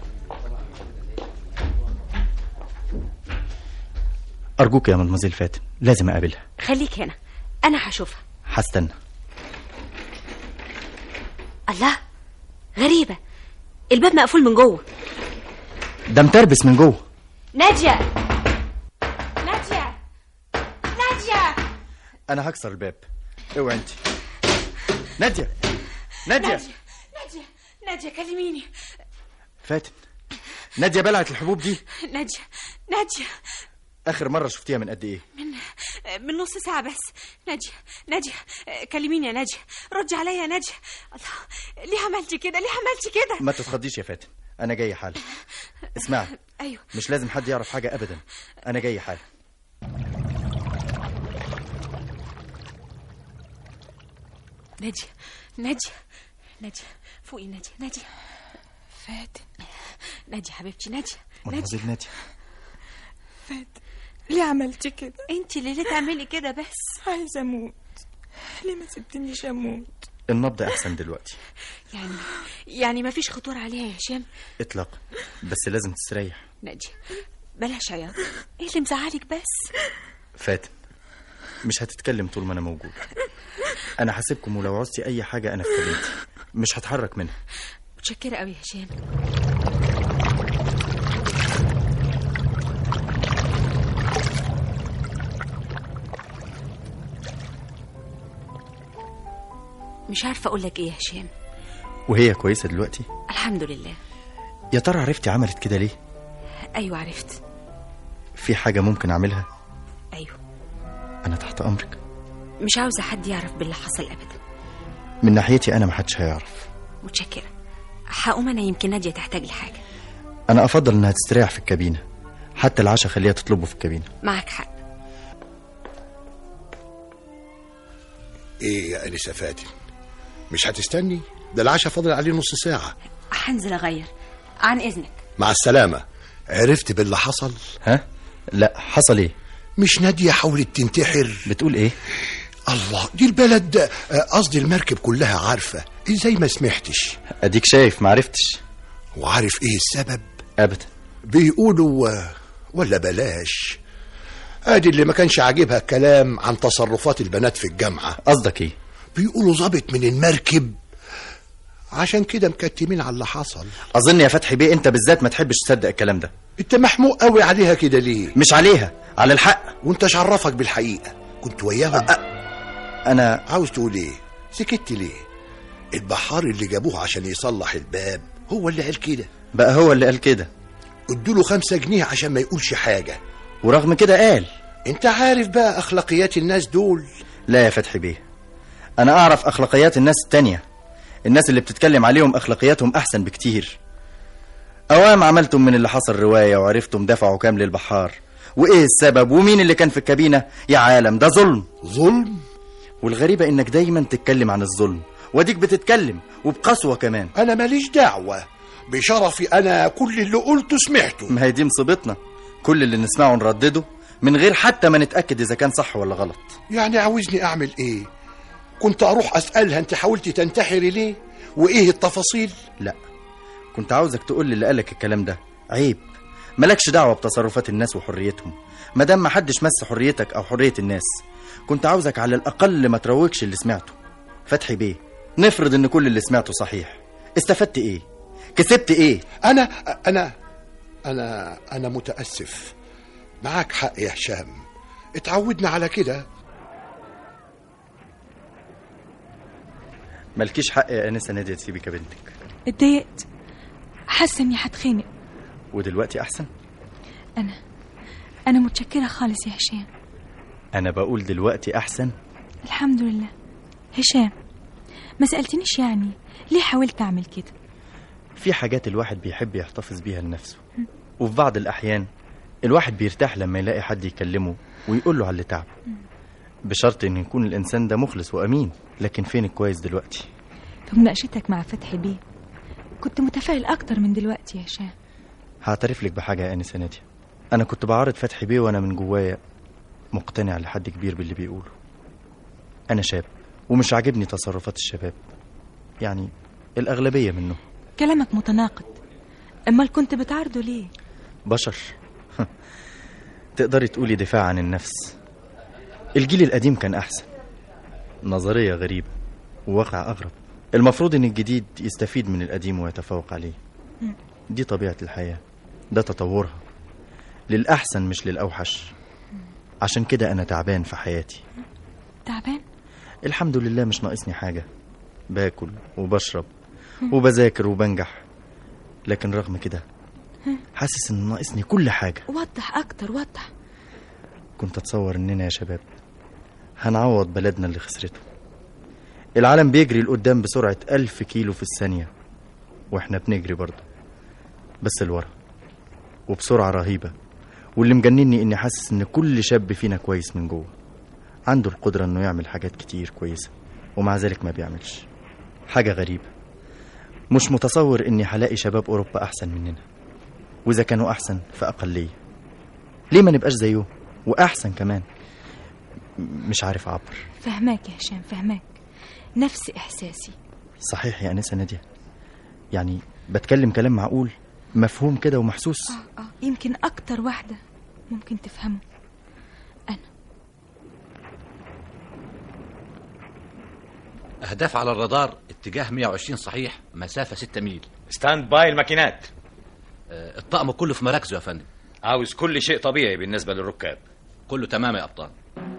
أرجوك يا مدمزيل فاتن لازم أقابلها خليك هنا أنا هشوفها هستنى الله غريبة الباب مقفول من جوه ده متربس من جوه ناديه ناديه ناديه انا هكسر الباب اوعي انت ناديه ناديه ناديه ناديه ناديه كلميني فاتن ناديه بلعت الحبوب دي ناديه ناديه اخر مره شفتيها من قد ايه من من نص ساعة بس نادية نادية كلميني يا نادية ردي عليا يا نادية الله ليه عملتي كده ليه عملتي كده ما تتخضيش يا فاتن انا جاي حالا اسمعي ايوه مش لازم حد يعرف حاجه ابدا انا جاي حالا نادية نادية نادية فوقي نادية نادية فاتن نادية حبيبتي نادية منهزل ناديه فاتن ليه عملتي كده انت اللي ليه تعملي كده بس عايزه اموت ليه ما سبتنيش اموت النبض احسن دلوقتي يعني يعني ما فيش خطورة عليها يا هشام اطلاقا بس لازم تستريح نادية بلاش عياط ايه اللي مزعلك بس فاتن مش هتتكلم طول ما انا موجود انا حاسبكم ولو عوزتي اي حاجه انا في خدمتي مش هتحرك منها متشكرة قوي يا هشام مش عارفة أقول لك إيه يا هشام وهي كويسه دلوقتي الحمد لله يا ترى عرفتي عملت كده ليه أيوة عرفت في حاجه ممكن اعملها أيوة انا تحت امرك مش عاوزة حد يعرف باللي حصل أبدا من ناحيتي انا محدش هيعرف متشكرة هقوم أنا يمكن نادية تحتاج لحاجة انا افضل انها تستريح في الكابينه حتى العشاء خليها تطلبه في الكابينه معك حق ايه يا انسه فاتن مش هتستني ده العشاء فاضل عليه نص ساعه هنزل أغير عن إذنك مع السلامه عرفت باللي حصل ها لا حصل ايه مش ناديه حاولت تنتحر بتقول ايه الله دي البلد آه، قصدي المركب كلها عارفه ازاي ما سمحتش اديك شايف معرفتش وعارف ايه السبب ابدا بيقولوا آه، ولا بلاش ادي اللي ما كانش عاجبها الكلام عن تصرفات البنات في الجامعه قصدك ايه بيقولوا ظابط من المركب عشان كده مكتمين على اللي حصل اظن يا فتحي بيه انت بالذات ما تحبش تصدق الكلام ده انت محموق قوي عليها كده ليه مش عليها على الحق وانت عرفك بالحقيقه كنت وياهم انا عاوز تقول ايه سكت ليه البحار اللي جابوه عشان يصلح الباب هو اللي قال كده بقى هو اللي قال كده ادوله خمسة جنيه عشان ما يقولش حاجة ورغم كده قال انت عارف بقى اخلاقيات الناس دول لا يا فتحي بيه انا اعرف اخلاقيات الناس التانية الناس اللي بتتكلم عليهم اخلاقياتهم احسن بكتير اوام عملتم من اللي حصل رواية وعرفتم دفعوا كام للبحار وايه السبب ومين اللي كان في الكابينة يا عالم ده ظلم ظلم والغريبة انك دايما تتكلم عن الظلم واديك بتتكلم وبقسوة كمان انا ماليش دعوة بشرفي انا كل اللي قلته سمعته ما هي دي مصيبتنا كل اللي نسمعه نردده من غير حتى ما نتأكد إذا كان صح ولا غلط يعني عاوزني اعمل ايه كنت اروح اسألها انت حاولتي تنتحري ليه وايه التفاصيل لا كنت عاوزك تقول لي اللي قالك الكلام ده عيب مالكش دعوة بتصرفات الناس وحريتهم مادام ما حدش مس حريتك أو حرية الناس كنت عاوزك على الأقل ما تروجش اللي سمعته فتحي بيه نفرض إن كل اللي سمعته صحيح استفدت إيه كسبت إيه انا انا انا انا متاسف معاك حق يا هشام اتعودنا على كده مالكيش حق يا أنسة نادية تسيبي كبنتك اتضايقت حاسه اني هتخنق ودلوقتي أحسن انا انا متشكره خالص يا هشام أنا بقول دلوقتي أحسن الحمد لله هشام ما سالتنيش يعني ليه حاولت اعمل كده في حاجات الواحد بيحب يحتفظ بيها لنفسه وفي بعض الأحيان الواحد بيرتاح لما يلاقي حد يكلمه ويقول له على اللي تعبه بشرط ان يكون الانسان ده مخلص وامين لكن فين كويس دلوقتي في مناقشتك مع فتحي بيه كنت متفائل اكتر من دلوقتي يا هشام هعترف لك بحاجه يا انسه ناديه انا كنت بعارض فتحي بيه وانا من جوايا مقتنع لحد كبير باللي بيقوله انا شاب ومش عاجبني تصرفات الشباب يعني الاغلبيه منه كلامك متناقض امال كنت بتعارضه ليه بشر تقدري تقولي دفاع عن النفس الجيل القديم كان أحسن نظرية غريبة وواقع أغرب المفروض إن الجديد يستفيد من القديم ويتفوق عليه مم. دي طبيعة الحياة ده تطورها للأحسن مش للأوحش عشان كده أنا تعبان في حياتي تعبان الحمد لله مش ناقصني حاجة باكل وبشرب وبذاكر وبنجح لكن رغم كده حاسس ان ناقصني كل حاجة وضح اكتر وضح كنت اتصور اننا يا شباب هنعوض بلدنا اللي خسرته العالم بيجري لقدام بسرعة ألف كيلو في الثانية واحنا بنجري برضه بس لورا وبسرعة رهيبة واللي مجنني اني حاسس ان كل شاب فينا كويس من جوه عنده القدرة انه يعمل حاجات كتير كويسة ومع ذلك ما بيعملش حاجة غريبة مش متصور اني هلاقي شباب اوروبا احسن مننا واذا كانوا احسن فاقلية ليه ما نبقاش زيهم واحسن كمان م- مش عارف اعبر فهماك يا هشام فهماك نفس احساسي صحيح يا انسه ناديه يعني بتكلم كلام معقول مفهوم كده ومحسوس اه يمكن اكتر واحدة ممكن تفهمه أهداف على الرادار اتجاه 120 صحيح مسافة 6 ميل ستاند باي الماكينات آه، الطقم كله في مراكزه يا فندم عاوز كل شيء طبيعي بالنسبة للركاب كله تمام يا أبطال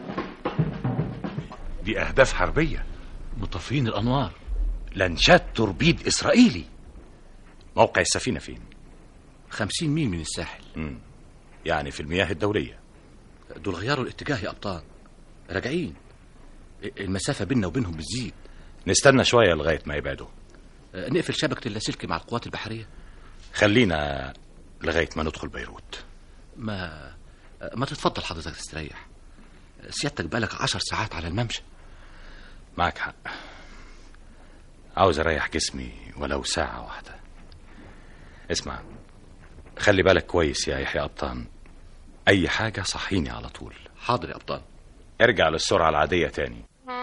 دي أهداف حربية مطفين الأنوار لانشات توربيد إسرائيلي موقع السفينة فين؟ 50 ميل من الساحل مم. يعني في المياه الدولية دول غيروا الاتجاه يا أبطال راجعين المسافة بيننا وبينهم بتزيد نستنى شوية لغاية ما يبعدوا آه، نقفل شبكة اللاسلكي مع القوات البحرية خلينا لغاية ما ندخل بيروت ما آه، ما تتفضل حضرتك تستريح آه، سيادتك بقالك عشر ساعات على الممشى معك حق عاوز أريح جسمي ولو ساعة واحدة اسمع خلي بالك كويس يا يحيى أبطان أي حاجة صحيني على طول حاضر يا أبطال ارجع للسرعة العادية تاني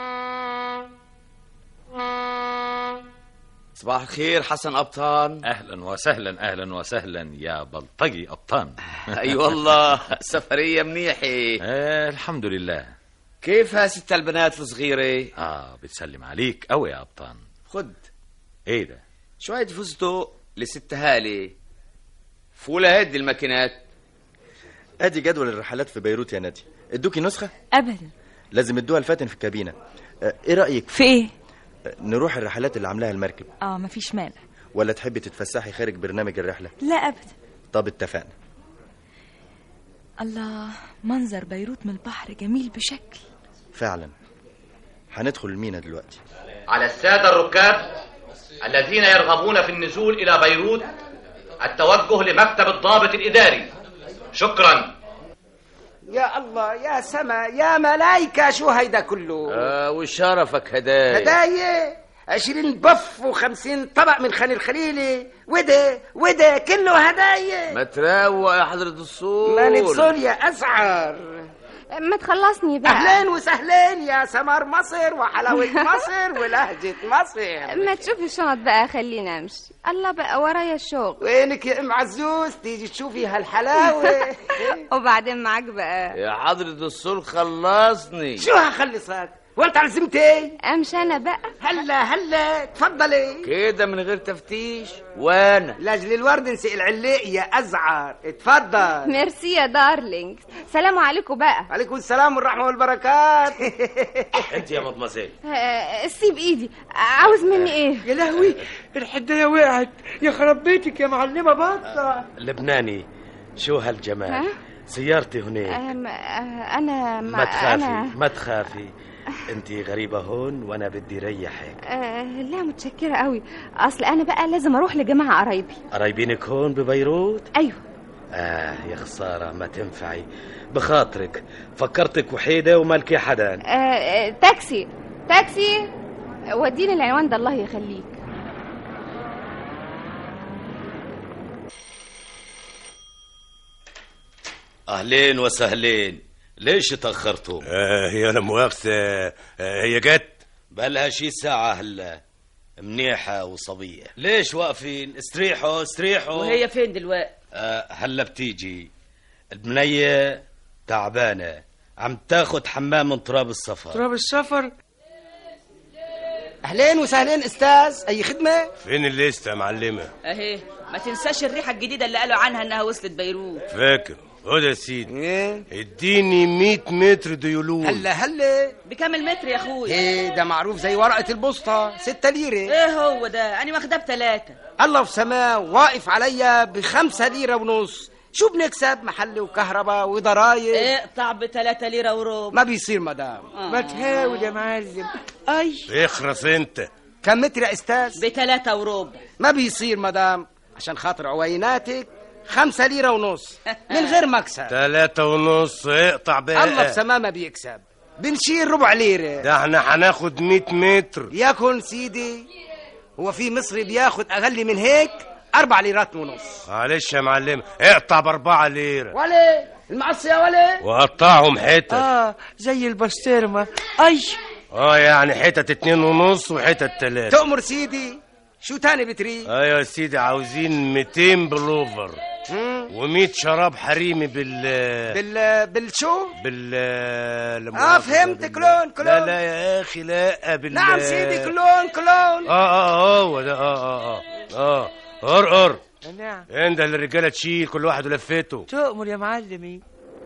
صباح الخير حسن أبطان أهلا وسهلا أهلا وسهلا يا بلطجي أبطان أي والله سفرية منيحة آه الحمد لله كيف ها ست البنات الصغيرة آه بتسلم عليك أوي يا أبطان خد إيه ده شوية فستق لست هالي فولة هدي الماكينات ادي جدول الرحلات في بيروت يا نادي ادوكي نسخة ابدا لازم ادوها الفاتن في الكابينة آه، ايه رأيك في ايه آه، نروح الرحلات اللي عاملاها المركب اه مفيش مانع ولا تحبي تتفسحي خارج برنامج الرحلة لا ابدا طب اتفقنا الله منظر بيروت من البحر جميل بشكل فعلا هندخل المينا دلوقتي على السادة الركاب الذين يرغبون في النزول إلى بيروت التوجه لمكتب الضابط الإداري شكرا يا الله يا سما يا ملايكة شو هيدا كله آه وشرفك هدايا هدايا عشرين بف وخمسين طبق من خان الخليلي وده وده كله هدايا ما تروق يا حضرة الصول ما نتصل يا أسعر ما تخلصني بقى أهلين وسهلين يا سمر مصر وحلاوة مصر ولهجة مصر ما تشوفي الشنط بقى خلينا امشي الله بقى ورايا الشغل وينك يا ام عزوز تيجي تشوفي هالحلاوة وبعدين معاك بقى يا حضرة الصول خلصني شو هخلصك وانت عزمت ايه امشي انا بقى هلا هلا تفضلي كده من غير تفتيش وانا لاجل الورد نسي العليق يا ازعر اتفضل ميرسي يا دارلينج سلام عليكم بقى عليكم السلام والرحمة والبركات انت يا مدمزيل آه، سيب ايدي عاوز مني ايه يا لهوي الحداية وقعت يا خرب بيتك يا معلمة بطة لبناني شو هالجمال ها؟ سيارتي هناك أم- آه، انا ما تخافي انا ما تخافي انت غريبة هون وانا بدي ريحك آه، لا متشكرة قوي اصل انا بقى لازم اروح لجماعة قرايبي قرايبينك هون ببيروت ايوه اه يا خسارة ما تنفعي بخاطرك فكرتك وحيدة ومالكي حدا آه، آه، تاكسي تاكسي وديني العنوان ده الله يخليك اهلين وسهلين ليش تاخرتوا آه هي انا مؤاخذة آه هي جت بقالها شي ساعة هلا منيحة وصبية ليش واقفين استريحوا استريحوا وهي فين دلوقتي آه هلا بتيجي البنية تعبانة عم تاخد حمام من تراب السفر تراب السفر اهلين وسهلين استاذ اي خدمه فين الليسته يا معلمه اهي ما تنساش الريحه الجديده اللي قالوا عنها انها وصلت بيروت فاكر خد يا سيدي اديني 100 متر ديولول هلا هلا بكام المتر يا اخويا ايه ده معروف زي ورقه البوسطه ستة ليره ايه هو ده انا واخداه بتلاتة الله في سماه واقف عليا بخمسة ليره ونص شو بنكسب محل وكهرباء وضرايب اقطع بتلاتة ليرة وربع ما بيصير مدام ما تهاول يا معلم اي اخرس انت كم متر يا استاذ بتلاتة وربع ما بيصير مدام عشان خاطر عويناتك خمسة ليرة ونص من غير مكسب تلاتة ونص اقطع بقى الله بسماه ما بيكسب بنشيل ربع ليرة ده احنا هناخد 100 متر يكن سيدي هو في مصري بياخد أقل من هيك أربع ليرات ونص معلش يا معلم اقطع باربعة ليرة ولا المعصي يا ولا وقطعهم حتت اه زي البسطرمة اي اه يعني حتت اتنين ونص وحتت تلاتة تؤمر سيدي شو تاني بتريد ايوه يا سيدي عاوزين 200 بلوفر و100 شراب حريمي بال بال بالشو بال اه فهمت كلون كلون لا لا يا اخي لا بال نعم سيدي كلون كلون اه اه هو ده اه اه اه اه قرقر نعم انت اللي الرجاله تشيل كل واحد ولفته تؤمر يا معلمي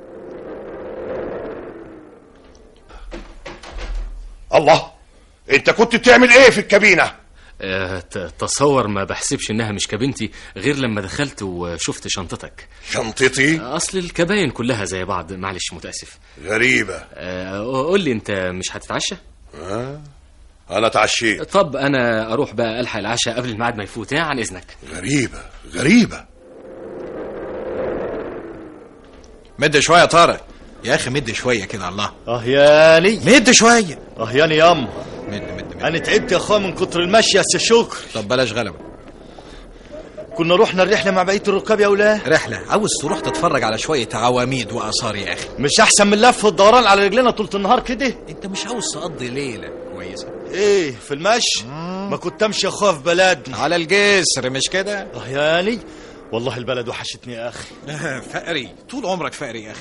الله انت كنت بتعمل ايه في الكابينه آه، ت- تصور ما بحسبش انها مش كابنتي غير لما دخلت وشفت شنطتك شنطتي اصل الكباين كلها زي بعض معلش متاسف غريبه آه، قول لي انت مش هتتعشى آه. انا اتعشيت طب انا اروح بقى الحق العشاء قبل الميعاد ما يفوت ها، عن اذنك غريبه غريبه مد شويه يا طارق يا اخي مد شويه كده الله اه ياني مد شويه اه ياني ياما مد مد مد انا تعبت يا اخويا من كتر المشي يا سي شكر طب بلاش غلبه كنا رحنا الرحله مع بقيه الركاب يا اولاد رحله عاوز تروح تتفرج على شويه عواميد واثار يا اخي مش احسن من لف والدوران على رجلنا طول النهار كده انت مش عاوز تقضي ليله كويسه ايه في المشي ما كنت امشي يا اخويا في بلدنا على الجسر مش كده اه ياني والله البلد وحشتني يا اخي فقري طول عمرك فقري يا اخي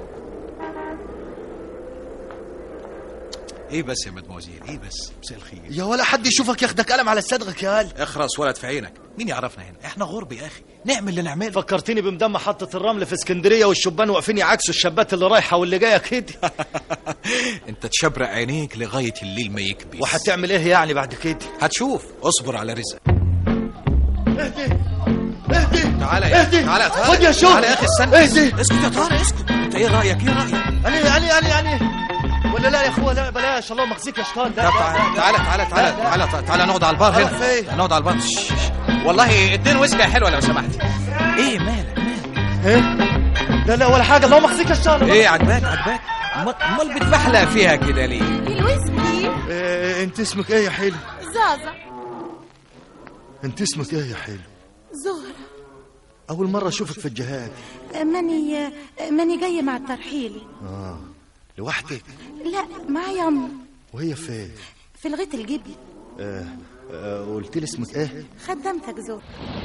ايه بس يا مدموزيل ايه بس مساء الخير يا ولا حد يشوفك ياخدك قلم على صدغك يا هل اخرس ولد في عينك مين يعرفنا هنا احنا غرب يا اخي نعمل اللي نعمله فكرتني بمدام محطة الرمل في اسكندرية والشبان واقفين يعكسوا الشابات اللي رايحة واللي جاية كده انت تشبرق عينيك لغايه الليل ما يكبس وهتعمل ايه يعني بعد كده هتشوف اصبر على رزق اهدي اهدي تعالى يا اهدي تعالى تعالى خد يا شو تعالى يا اخي استنى اهدي اسكت يا طارق اسكت انت ايه رايك ايه رايك يعني يعني يعني يعني ولا لا يا اخويا لا بلاش الله مخزيك يا شيطان طب تعالى تعالى تعالى تعالى تعالى تعالى نقعد على البار أروح هنا فين؟ نقعد على البار شش، شش. والله اديني ويسكي يا حلوه لو سمحت ايه مالك ايه لا لا ولا حاجة الله مخزيك يا شيطان ايه عجباك عجباك أمال- امال بتبحلق فيها كده ليه الويسكي إيه انت اسمك ايه يا حلو زازا انت اسمك ايه يا حلو زهرة اول مرة اشوفك في الجهاد ماني ماني جاية مع الترحيل اه لوحدك لا معايا أم وهي فين في لغاية الجبل آه آه قلت لي اسمك ايه خدمتك زهرة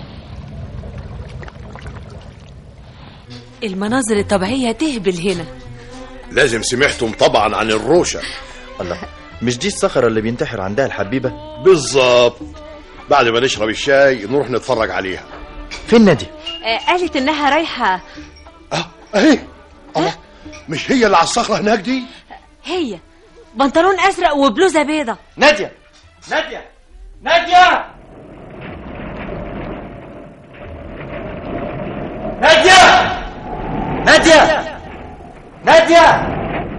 المناظر الطبيعية تهبل هنا لازم سمعتم طبعا عن الروشه الله مش دي الصخرة اللي بينتحر عندها الحبيبة بالظبط بعد ما نشرب الشاي نروح نتفرج عليها فين نادية آه، قالت انها رايحة اهي الله مش هي اللي على الصخره هناك دي هي بنطلون ازرق وبلوزة بيضة نادية نادية نادية نادية نادية نادية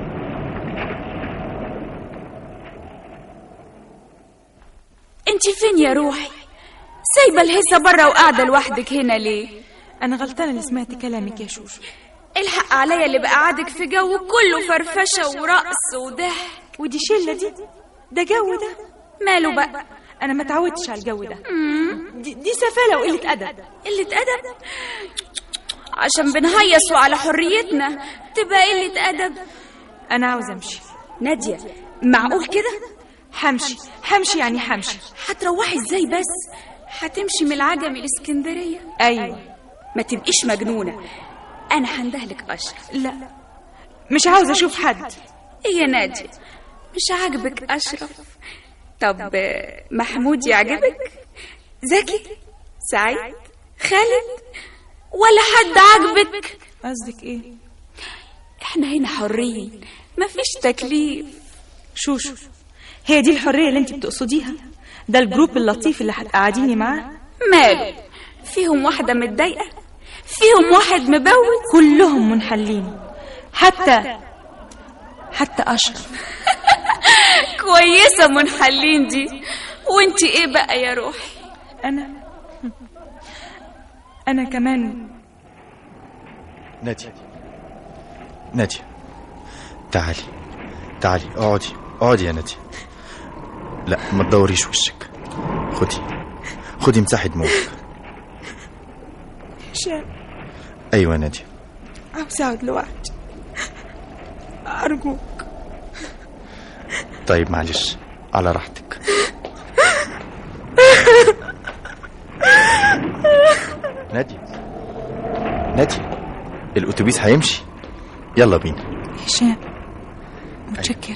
انت فين يا روحي سايبة الهسة برا وقاعدة لوحدك هنا ليه انا غلطانة اللي سمعت كلامك يا شوشو الحق عليا اللي بقعدك في جو كله فرفشة ورقص وضحك ودي شلة دي ده جو ده ماله بقى انا ما تعودتش على الجو ده مم. دي, دي سفالة وقلة ادب قلة أدب عشان بنهيصوا على حريتنا تبقى قلة أدب انا عاوزة امشي نادية معقول كده حمشي حمشي يعني حمشي هتروحي ازاي بس هتمشي من العجمي الاسكندرية ايوه ما تبقيش مجنونة أنا هندهلك أشرف لا مش عاوزة اشوف حد إيه يا نادية مش عاجبك أشرف طب آه، محمود يعجبك زكي سعيد خالد ولا حد عاجبك قصدك ايه احنا هنا حرين مفيش تكليف شوشو هي دي الحرية اللي انت بتقصديها ده الجروب اللطيف اللي هتقعديني معاه ماله فيهم واحدة متضايقة فيهم واحد مبوت كلهم منحلين حتى حتى أشرف كويسة منحلين دي وانتي ايه بقى يا روحي أنا أنا كمان نادية نادية تعالي تعالي اقعدي اقعدي يا نادية لا ما تدوريش وشك خدي خدي مساحة دموعك هشام ايوه يا نادية عاوز أقعد لوحدي أرجوك طيب معلش على راحتك نادية نادية الأتوبيس هيمشي يلا بينا هشام متشكرة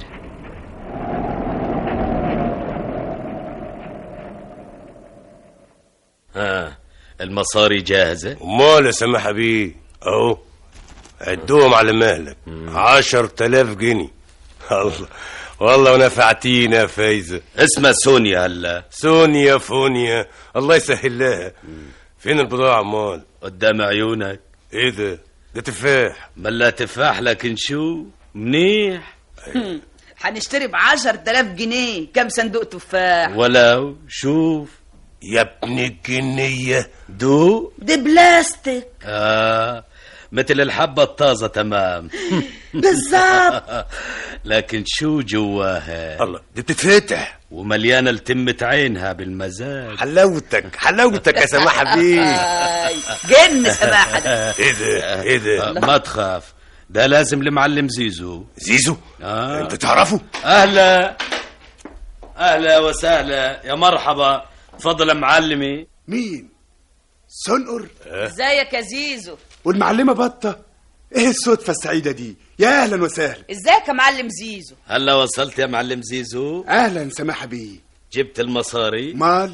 ها المصاري جاهزة امال يا سماحة بيه اهو عدوهم على مهلك عشر تلاف جنيه الله والله ونفعتينا يا فايزة اسمها سونيا هلا سونيا فونيا الله يسهل لها فين البضاعة امال قدام عيونك ايه ده ده تفاح ملا تفاح لكن شو منيح هنشتري بعشر تلاف جنيه كم صندوق تفاح ولو شوف يا ابن الجنية دو دي بلاستيك آه مثل الحبة الطازة تمام بالظبط لكن شو جواها الله دي بتتفتح ومليانة لتمة عينها بالمزاج حلاوتك حلاوتك يا سماحة بيه آي، جن سماحة ده ايه ده ايه ده ما تخاف ده لازم لمعلم زيزو زيزو آه. انت تعرفه اهلا اهلا وسهلا يا مرحبا تفضل يا معلمي مين سنقر ازيك يا زيزو والمعلمة بطة ايه الصدفة السعيدة دي يا اهلا وسهلا ازيك يا معلم زيزو هلا وصلت يا معلم زيزو اهلا سماحة بيه جبت المصاري مال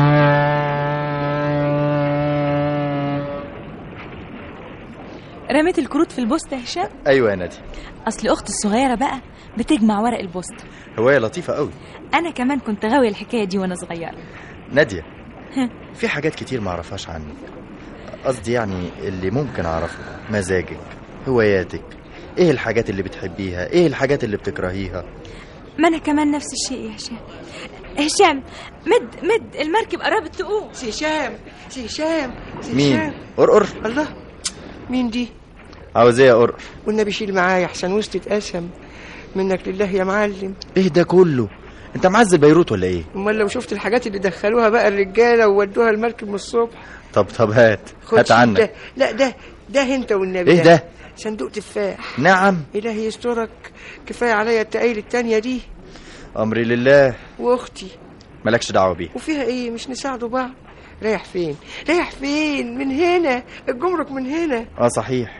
رميت الكروت في البوسطة يا هشام ايوه يا نادية أصل أختي الصغيرة بقى بتجمع ورق البوسطة هواية لطيفة قوي أنا كمان كنت غاوية الحكاية دي وأنا صغيرة نادية ها. في حاجات كتير معرفهاش عنك قصدي يعني اللي ممكن اعرفه مزاجك هواياتك ايه الحاجات اللي بتحبيها ايه الحاجات اللي بتكرهيها ما أنا كمان نفس الشيء يا هشام هشام مد مد المركب قربت تقوم هشام هشام مين قرقر الله مين دي عاوز ايه يا قرقر والنبي شيل معايا احسن وسط اتقسم منك لله يا معلم ايه ده كله انت معزل بيروت ولا ايه امال لو شفت الحاجات اللي دخلوها بقى الرجاله وودوها المركب من الصبح طب طب هات خد هات شيل عنك ده لا ده ده انت والنبي ايه ده صندوق تفاح نعم الهي يسترك كفايه عليا التقايل التانية دي امري لله واختي مالكش دعوه بيها وفيها ايه مش نساعدوا بعض رايح فين رايح فين من هنا الجمرك من هنا اه صحيح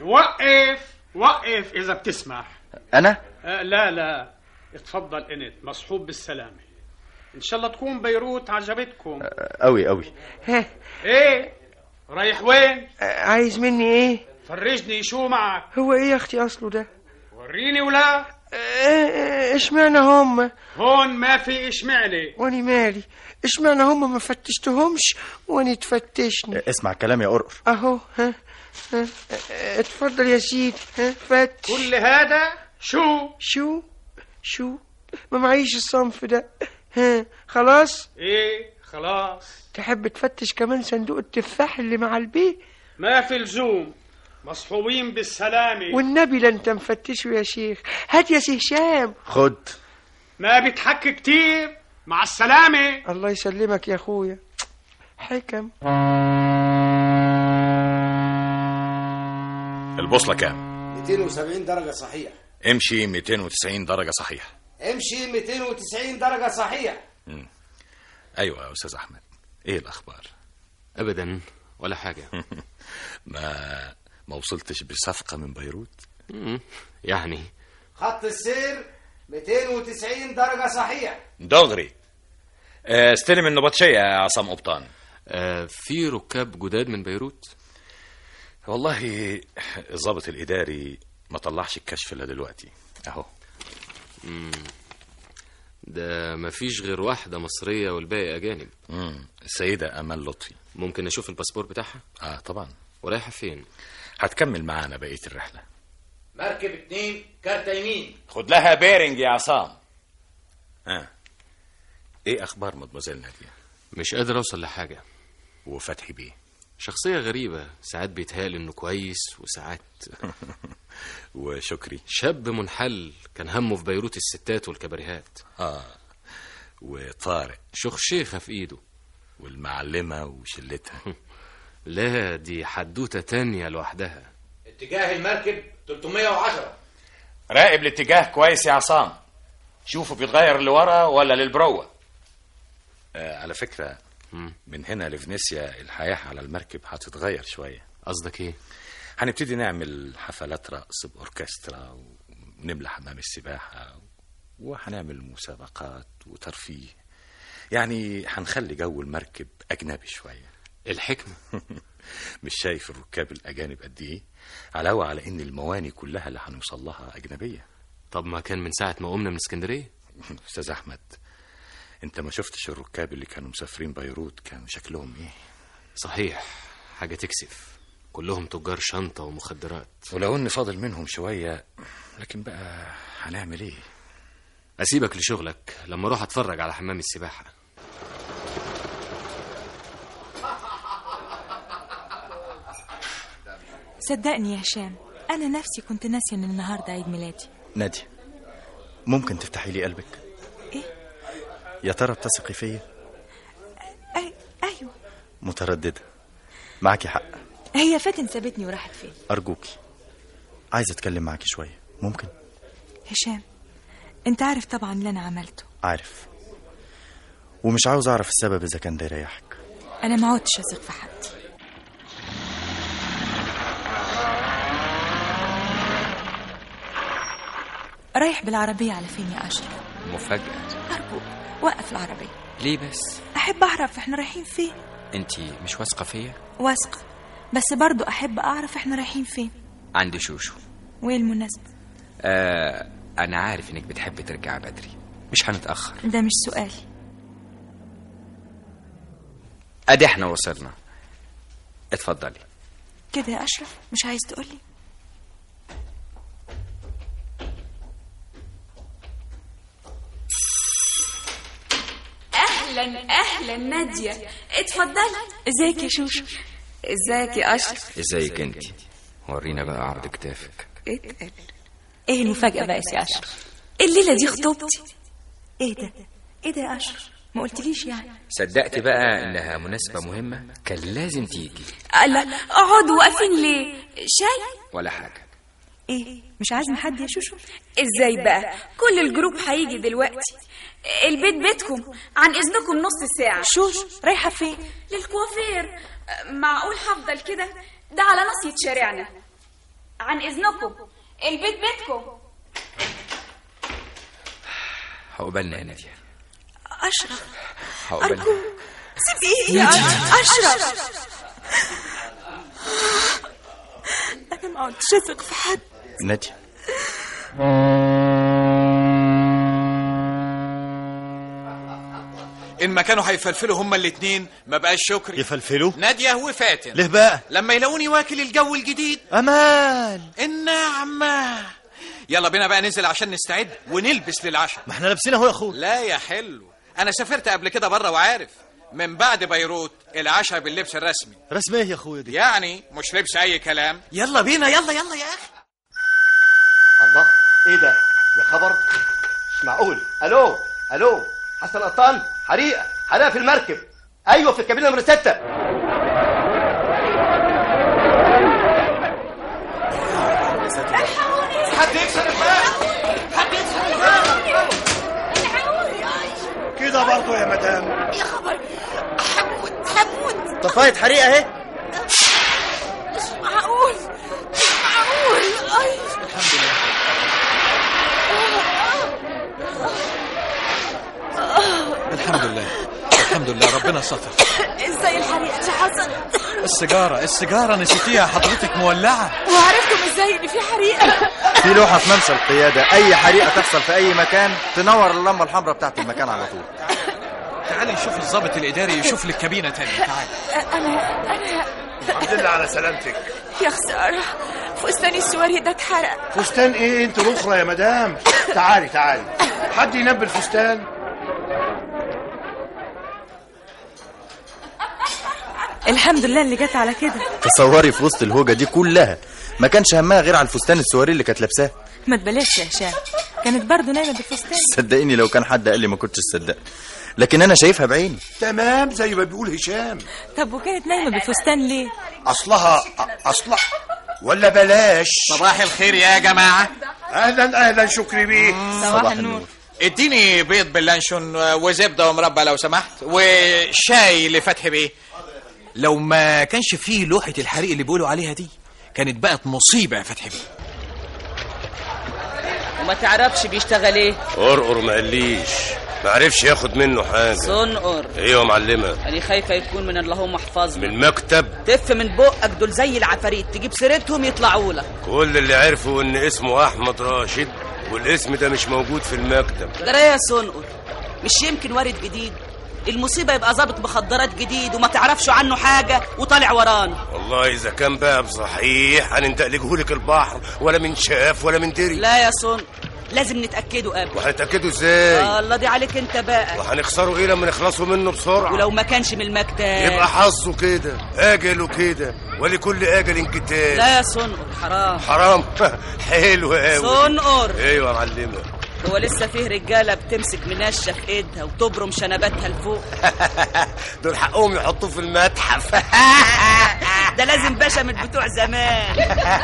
وقف وقف إذا بتسمح انا آه لا لا اتفضل انت مصحوب بالسلامة إن شاء الله تكون بيروت عجبتكم قوي قوي ها إيه رايح وين آه، عايز مني ايه فرجني شو معك هو ايه يا اختي اصله ده وريني ولا آه، آه، اشمعنى هم هون ما في اشمعلي واني مالي اشمعنى هم ما فتشتهمش واني تفتشني اسمع الكلام يا قرقر اهو ها ها آه، اتفضل يا سيدي ها فتش كل هذا شو شو شو ما معيش الصنف ده ها خلاص ايه خلاص تحب تفتش كمان صندوق التفاح اللي مع البيت ما في لزوم مصحوبين بالسلامة والنبي لا انت مفتشه يا شيخ هات يا سي هشام خد ما بتحكي كتير مع السلامة الله يسلمك يا اخويا حكم البوصلة كام 270 درجة صحيح امشي 290 درجة صحيح امشي 290 درجة صحيح ايوه يا استاذ احمد ايه الاخبار ابدا ولا حاجه ما ما وصلتش بصفقة من بيروت مم. يعني خط السير 290 درجة صحيح دغري آه، استلم النبطشيه يا عصام قبطان آه في ركاب جداد من بيروت والله الضابط الاداري ما طلعش الكشف الا دلوقتي اهو مم. ده مفيش غير واحدة مصرية والباقي أجانب مم. السيدة أمل لطفي ممكن أشوف الباسبور بتاعها؟ اه طبعا ورايحة فين؟ هتكمل معانا بقية الرحلة مركب اتنين كارتة يمين خد لها بيرنج يا عصام اه ايه اخبار مدموزيل نادية مش قادر أوصل لحاجة وفتحي بيه شخصية غريبة ساعات بيتهيألي إنه كويس وساعات وشكري شاب منحل كان همه في بيروت الستات والكباريهات اه وطارق شخشيخة في إيده والمعلمة وشلتها لا دي حدوتة تانية لوحدها اتجاه المركب 310 راقب الاتجاه كويس يا عصام شوفوا بيتغير لورا ولا للبروة آه على فكرة من هنا لفينيسيا الحياة على المركب هتتغير شوية قصدك ايه؟ هنبتدي نعمل حفلات رقص بأوركسترا ونملى حمام السباحة وهنعمل مسابقات وترفيه يعني هنخلي جو المركب أجنبي شوية الحكمة مش شايف الركاب الأجانب قد إيه علاوة على إن المواني كلها اللي هنوصل لها أجنبية طب ما كان من ساعة ما قمنا من اسكندرية أستاذ أحمد أنت ما شفتش الركاب اللي كانوا مسافرين بيروت كان شكلهم إيه صحيح حاجة تكسف كلهم تجار شنطة ومخدرات ولو إن فاضل منهم شوية لكن بقى هنعمل إيه أسيبك لشغلك لما أروح أتفرج على حمام السباحة صدقني يا هشام أنا نفسي كنت ناسية إن النهاردة عيد ميلادي نادية ممكن تفتحي لي قلبك إيه؟ يا ترى بتثقي فيا أي... أيوة مترددة معاكي حق هي فاتن سابتني وراحت فين أرجوكي عايز أتكلم معاكي شوية ممكن هشام أنت عارف طبعا اللي أنا عملته عارف ومش عاوز أعرف السبب إذا كان ده يريحك أنا ما عدتش أثق في حد رايح بالعربية على فين يا أشرف مفاجأة أرجوك وقف العربية ليه بس أحب أعرف إحنا رايحين فين انت مش واثقة فيا واثقة بس برضو أحب أعرف إحنا رايحين فين عندي شوشو وإيه المناسبة آه انا عارف انك بتحب ترجع بدري مش هنتأخر ده مش سؤالي ادي احنا وصلنا اتفضلي كده يا أشرف مش عايز تقولي اهلا اهلا ناديه اتفضلي ازيك يا شوشو ازيك يا اشرف ازيك انت ورينا بقى عرض كتافك اتقل إيه المفاجأة بقى يا أشرف الليله دي خطوبتي إيه ده إيه ده يا أشرف ما قلتليش يعني صدقت بقى انها مناسبة مهمة كان لازم تيجي الله اقعدوا واقفين ليه شاي ولا حاجة إيه مش عازم حد يا شوشو ازاي بقى كل الجروب هيجي دلوقتي البيت بيتكم عن اذنكم نص ساعه شوشو رايحة فين للكوافير معقول هفضل كده ده على ناصية شارعنا عن اذنكم البيت بيتكم عقبالنا يا نادية أشرف عقبالنا سيب إيه يا أشرف أنا ما عدتش أثق في حد نادية ان ما كانوا هيفلفلوا هما الاتنين ما بقاش شكري يفلفلوا نادية وفاتن ليه بقى لما يلاقوني واكل الجو الجديد أمان النعمة يلا بينا بقى ننزل عشان نستعد ونلبس للعشاء ما احنا لابسين اهو يا اخويا لا يا حلو انا سافرت قبل كده بره وعارف من بعد بيروت العشاء باللبس الرسمي رسم ايه يا اخويا دي يعني مش لبس اي كلام يلا بينا يلا يلا يا اخي الله ايه ده يا خبر مش معقول الو الو حسن قطان حريقه حريقه في المركب ايوه في الكابينه نمره ستة حد يكسر الباب حد يكسر الباب كده برضه يا مدام يا خبر هموت هموت طفاية حريقة اهي مش معقول مش معقول اي الحمد لله ربنا ستر ازاي الحريقه دي حصلت السيجاره السيجاره نسيتيها حضرتك مولعه وعرفتم ازاي ان في حريقه في لوحة في ممشى القيادة أي حريقة تحصل في أي مكان تنور اللمبة الحمراء بتاعت المكان على طول تعالي نشوف الضابط الاداري يشوف لك كابينه تانية تعالي انا انا الحمد لله على سلامتك يا خساره فستاني السواري ده اتحرق فستان ايه انت الاخرى يا مدام تعالي تعالي حد ينبي الفستان الحمد لله اللي جت على كده تصوري في وسط الهوجة دي كلها ما كانش همها غير على الفستان السواري اللي كانت لابساه ما تبلاش يا هشام كانت برضه نايمه بالفستان صدقيني لو كان حد قال لي ما كنتش صدق لكن انا شايفها بعيني تمام زي ما بيقول هشام طب وكانت نايمه بالفستان ليه اصلها اصلها ولا بلاش صباح الخير يا جماعة اهلا اهلا شكري بيه صباح النور اديني بيض باللانشون وزبدة ومربى لو سمحت وشاي لفتحي بيه لو ما كانش فيه لوحه الحريق اللي بيقولوا عليها دي كانت بقت مصيبه يا فتحي بيه وما تعرفش بيشتغل ايه قرقر ما قاليش ما عرفش ياخد منه حاجه صنقر ايوه يا معلمه انا خايفه يكون من اللهم احفظنا من المكتب تف من بقك دول زي العفاريت تجيب سيرتهم يطلعوا لك كل اللي عرفوا ان اسمه احمد راشد والاسم ده مش موجود في المكتب جرى يا صنقر مش يمكن وارد جديد المصيبة يبقى ظابط مخدرات جديد وما تعرفش عنه حاجة وطالع ورانا والله اذا كان بقى بصحيح هننتقلهولك البحر ولا من شاف ولا من دري لا يا صنقر لازم نتأكدوا قبل وهنتاكدوا ازاي آه الله دي عليك انت بقى وهنخسروا ايه لما نخلصوا منه بسرعه ولو ما كانش من المكتب يبقى حظه كده اجله كده ولكل اجل كتاب لا يا صنقر حرام حرام حلو قوي صنقر ايوه يا معلمه هو لسه فيه رجالة بتمسك منشة في ايدها وتبرم شنباتها لفوق دول حقهم يحطوه في المتحف ده لازم باشا من بتوع زمان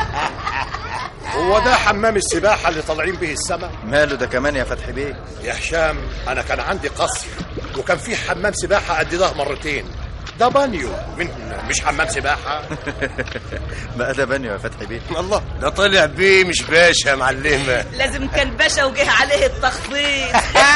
هو ده حمام السباحه اللي طالعين به السما ماله ده كمان يا فتحي بيه يا هشام انا كان عندي قصر وكان في حمام سباحه قد ده مرتين ده بانيو من مش حمام سباحه بقى ده بانيو يا فتحي بيه الله ده طلع بيه مش باشا يا معلمه لازم كان باشا وجه عليه التخطيط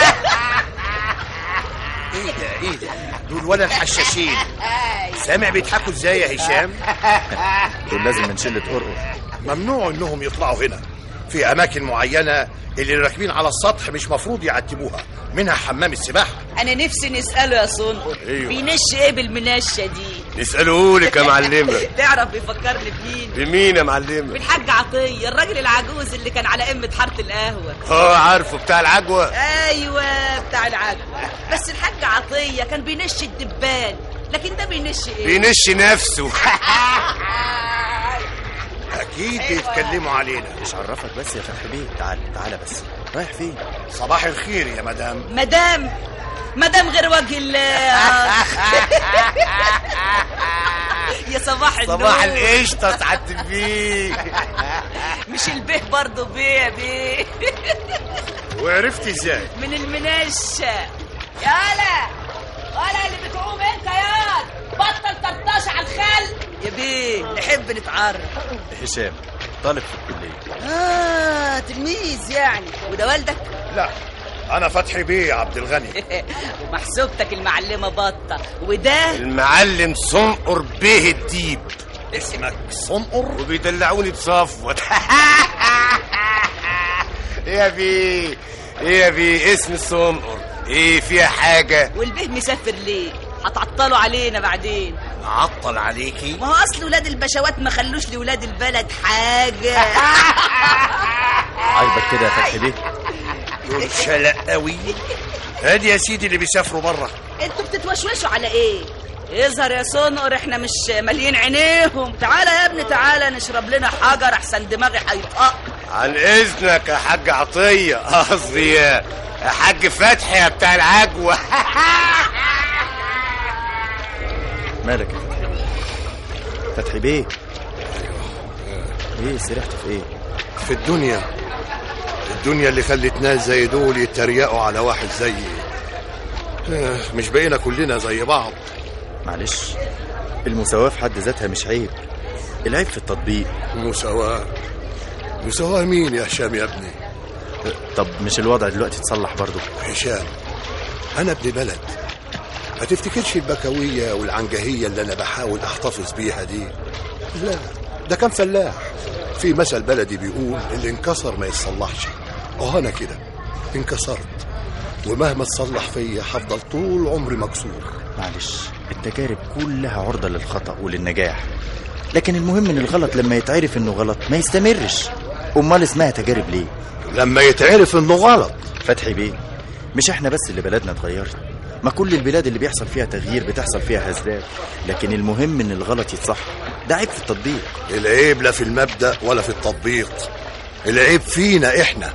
ايه ده ايه ده دول ولا الحشاشين سامع بيضحكوا ازاي يا هشام دول لازم من شلة قرقر ممنوع انهم يطلعوا هنا في اماكن معينه اللي راكبين على السطح مش مفروض يعتبوها منها حمام السباحه انا نفسي نسأله يا صنقر أيوة. بينش ايه بالمنشة دي نسألهولك يا معلمه تعرف بيفكرني بمين بمين يا معلمه بالحاج عطية الراجل العجوز اللي كان على قمة حارة القهوة اه عارفه بتاع العجوه ايوه بتاع العجوة بس الحاج عطية كان بينش الدبان لكن ده بينش ايه بينش نفسه اكيد بيتكلموا علينا مش عرفك بس يا فتحي بيه تعال تعال بس رايح فين صباح الخير يا مدام مدام مدام غير وجه الله يا صباح النور صباح القشطه سعاده البيه مش البيه برضه بيه بيه وعرفت ازاي من المنشة يالا ولا اللي بتقوم انت يا بطل طرطاش على الخل يا بيه نحب نتعرف هشام طالب في الكلية اه تلميذ يعني وده والدك لا انا فتحي بيه عبد الغني ومحسوبتك المعلمة بطة وده المعلم صنقر بيه الديب اسمك صنقر وبيدلعوني بصفوت ايه يا بيه ايه يا بيه اسم الصنقر ايه فيها حاجه والبيه مسافر ليه هتعطلوا علينا بعدين عطل عليكي ما هو اصل ولاد البشوات ما خلوش لولاد البلد حاجة عاجبك كده يا فتحي بيه دول شلق قوي هادي يا سيدي اللي بيسافروا بره انتوا بتتوشوشوا على ايه يظهر يا صنقر احنا مش ماليين عينيهم تعالى يا ابني تعالى نشرب لنا حجر احسن دماغي هيطق عن اذنك يا حاج عطيه قصدي يا يا حاج فتحي يا بتاع العجوه مالك يا فتحي بيه فتحي بيه ايه سرحت في ايه في الدنيا الدنيا اللي خلت ناس زي دول يتريقوا على واحد زيي آه، مش بقينا كلنا زي بعض معلش المساواة في حد ذاتها مش عيب العيب في التطبيق مساواة مساواة مين يا هشام يا ابني طب مش الوضع دلوقتي اتصلح برضه هشام أنا ابن بلد ما تفتكرش البكوية والعنجهية اللي أنا بحاول أحتفظ بيها دي لا ده كان فلاح في مثل بلدي بيقول اللي انكسر ما يتصلحش اه أنا كده انكسرت ومهما تصلح فيا هفضل طول عمري مكسور معلش التجارب كلها عرضة للخطأ وللنجاح لكن المهم ان الغلط لما يتعرف انه غلط ما يستمرش امال اسمها تجارب ليه لما يتعرف انه غلط فتحي بيه مش احنا بس اللي بلدنا اتغيرت ما كل البلاد اللي بيحصل فيها تغيير بتحصل فيها هزات لكن المهم ان الغلط يتصح ده عيب في التطبيق العيب لا في المبدأ ولا في التطبيق العيب فينا احنا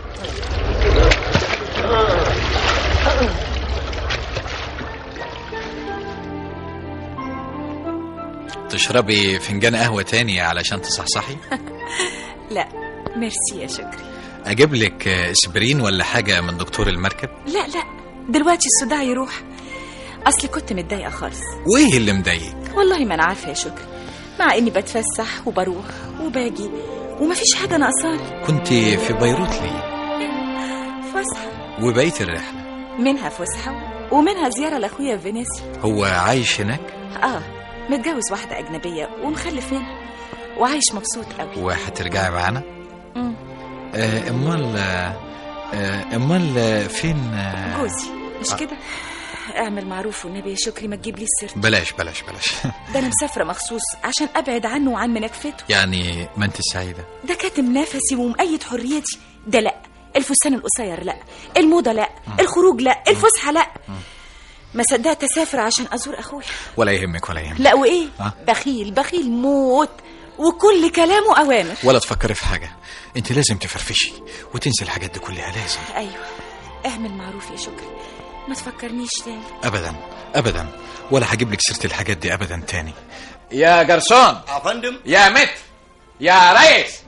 تشربي فنجان قهوة تاني علشان تصحصحي لا ميرسي يا شكري اجيب لك اسبرين ولا حاجة من دكتور المركب لا لا دلوقتي الصداع يروح اصلي كنت متضايقه خالص وايه اللي مضايق والله ما انا عارفه يا شكري مع اني بتفسح وبروح وباجي ومفيش حاجه ناقصاني كنت في بيروت ليه فسحه وبقيت الرحلة منها فسحه ومنها زياره لاخويا في فينيسيا هو عايش هناك اه متجوز واحده اجنبيه ومخلف منها وعايش مبسوط قوي وهترجعي معانا مم. آه، امال آه، آه، امال آه، فين آه، جوزي مش آه. كده اعمل معروف والنبي يا شكري ما تجيب لي السيرة بلاش بلاش بلاش ده انا مسافره مخصوص عشان ابعد عنه وعن مناكفته يعني ما انت سعيدة ده كاتم نفسي ومقيد حريتي ده لا الفستان القصير لا الموضه لا الخروج لا الفسحه لا ما صدقت اسافر عشان ازور اخويا ولا يهمك ولا يهمك لا وايه آه. بخيل بخيل موت وكل كلامه اوامر ولا تفكري في حاجة انت لازم تفرفشي وتنسي الحاجات دي كلها لازم ايوه اعمل معروف يا شكري ما تفكرنيش تاني ابدا ابدا ولا هجيب لك سيرة الحاجات دي ابدا تاني يا جرسون يا فندم يا متر يا ريس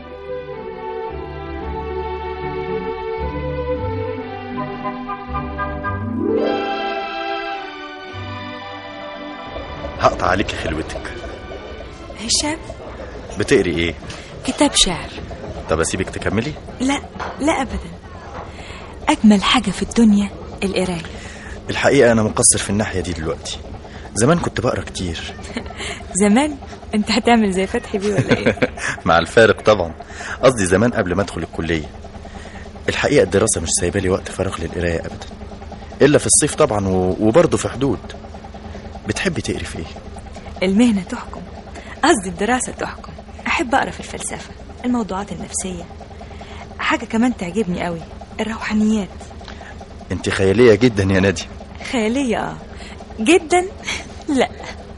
هقطع عليك خلوتك هشام بتقري ايه كتاب شعر طب اسيبك تكملي لا لا ابدا اجمل حاجه في الدنيا القرايه الحقيقه انا مقصر في الناحيه دي دلوقتي زمان كنت بقرا كتير زمان انت هتعمل زي فتحي بيه ولا ايه مع الفارق طبعا قصدي زمان قبل ما ادخل الكليه الحقيقه الدراسه مش سايبه لي وقت فراغ للقرايه ابدا الا في الصيف طبعا و... وبرضه في حدود بتحبي تقري في ايه المهنه تحكم قصدي الدراسه تحكم احب اقرا في الفلسفه الموضوعات النفسيه حاجه كمان تعجبني قوي الروحانيات انت خياليه جدا يا نادي خياليه اه جدا لا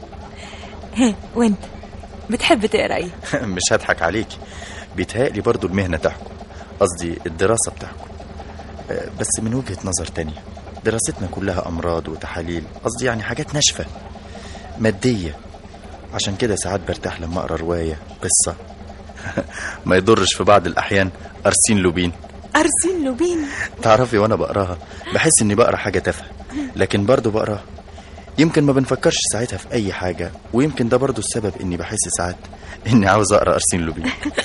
ها وانت بتحب تقرا ايه مش هضحك عليكي بيتهيألي برضو المهنة تحكم قصدي الدراسة بتحكم آه، بس من وجهة نظر تانية دراستنا كلها أمراض وتحاليل قصدي يعني حاجات ناشفة مادية عشان كده ساعات برتاح لما أقرأ رواية قصة ما يضرش في بعض الأحيان أرسين لوبين ارسين لوبين تعرفي وأنا بقراها بحس إني بقرا حاجة تافهة لكن برضو بقراها يمكن ما بنفكرش ساعتها في أي حاجة ويمكن ده برضو السبب إني بحس ساعات إني عاوز أقرأ أرسين لوبين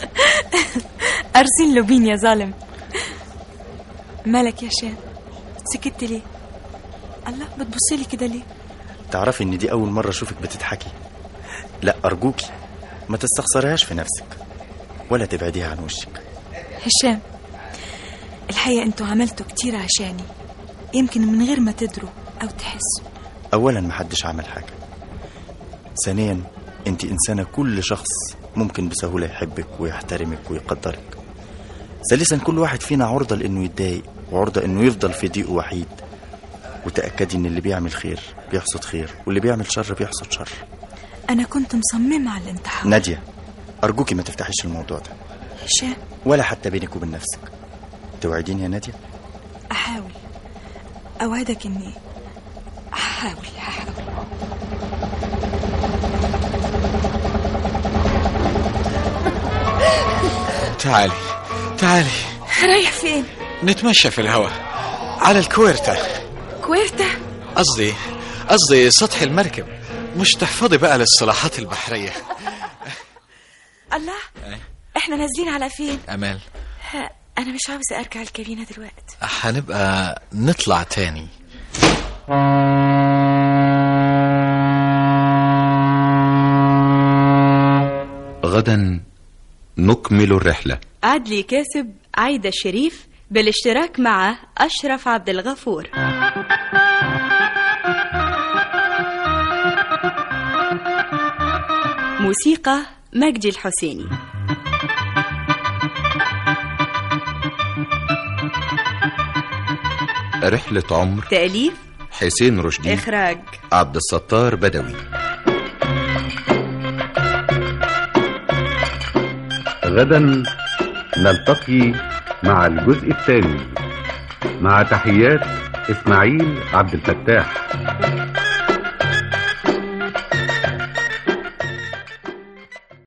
ارسين لوبين يا ظالم مالك يا شام سكت ليه الله بتبصلي كده ليه تعرفي ان دي اول مره اشوفك بتضحكي لا ارجوكي ما تستخسريهاش في نفسك ولا تبعديها عن وشك هشام الحقيقه انتوا عملتوا كتير عشاني يمكن من غير ما تدروا او تحسوا اولا محدش عمل حاجه ثانيا انت انسانه كل شخص ممكن بسهوله يحبك ويحترمك ويقدرك ثالثا كل واحد فينا عرضه لانه يتضايق وعرضه انه يفضل في ضيق وحيد وتاكدي ان اللي بيعمل خير بيحصد خير واللي بيعمل شر بيحصد شر انا كنت مصممه على الانتحار ناديه ارجوكي ما تفتحيش الموضوع ده هشام ولا حتى بينك وبين نفسك توعديني يا ناديه احاول اوعدك اني هحاول هحاول تعالي تعالي رايح فين نتمشى في الهواء على الكويرتا كويرتا قصدي قصدي سطح المركب مش تحفظي بقى للصلاحات البحرية الله احنا نازلين على فين أمال ها، انا مش عاوزه ارجع الكابينه دلوقتي هنبقى نطلع تاني غدا نكمل الرحلة عدلي كاسب عايدة الشريف بالاشتراك مع أشرف عبد الغفور موسيقى مجدي الحسيني رحلة عمر تأليف حسين رشدي إخراج عبد الستار بدوي غدا نلتقي مع الجزء الثاني مع تحيات إسماعيل عبد الفتاح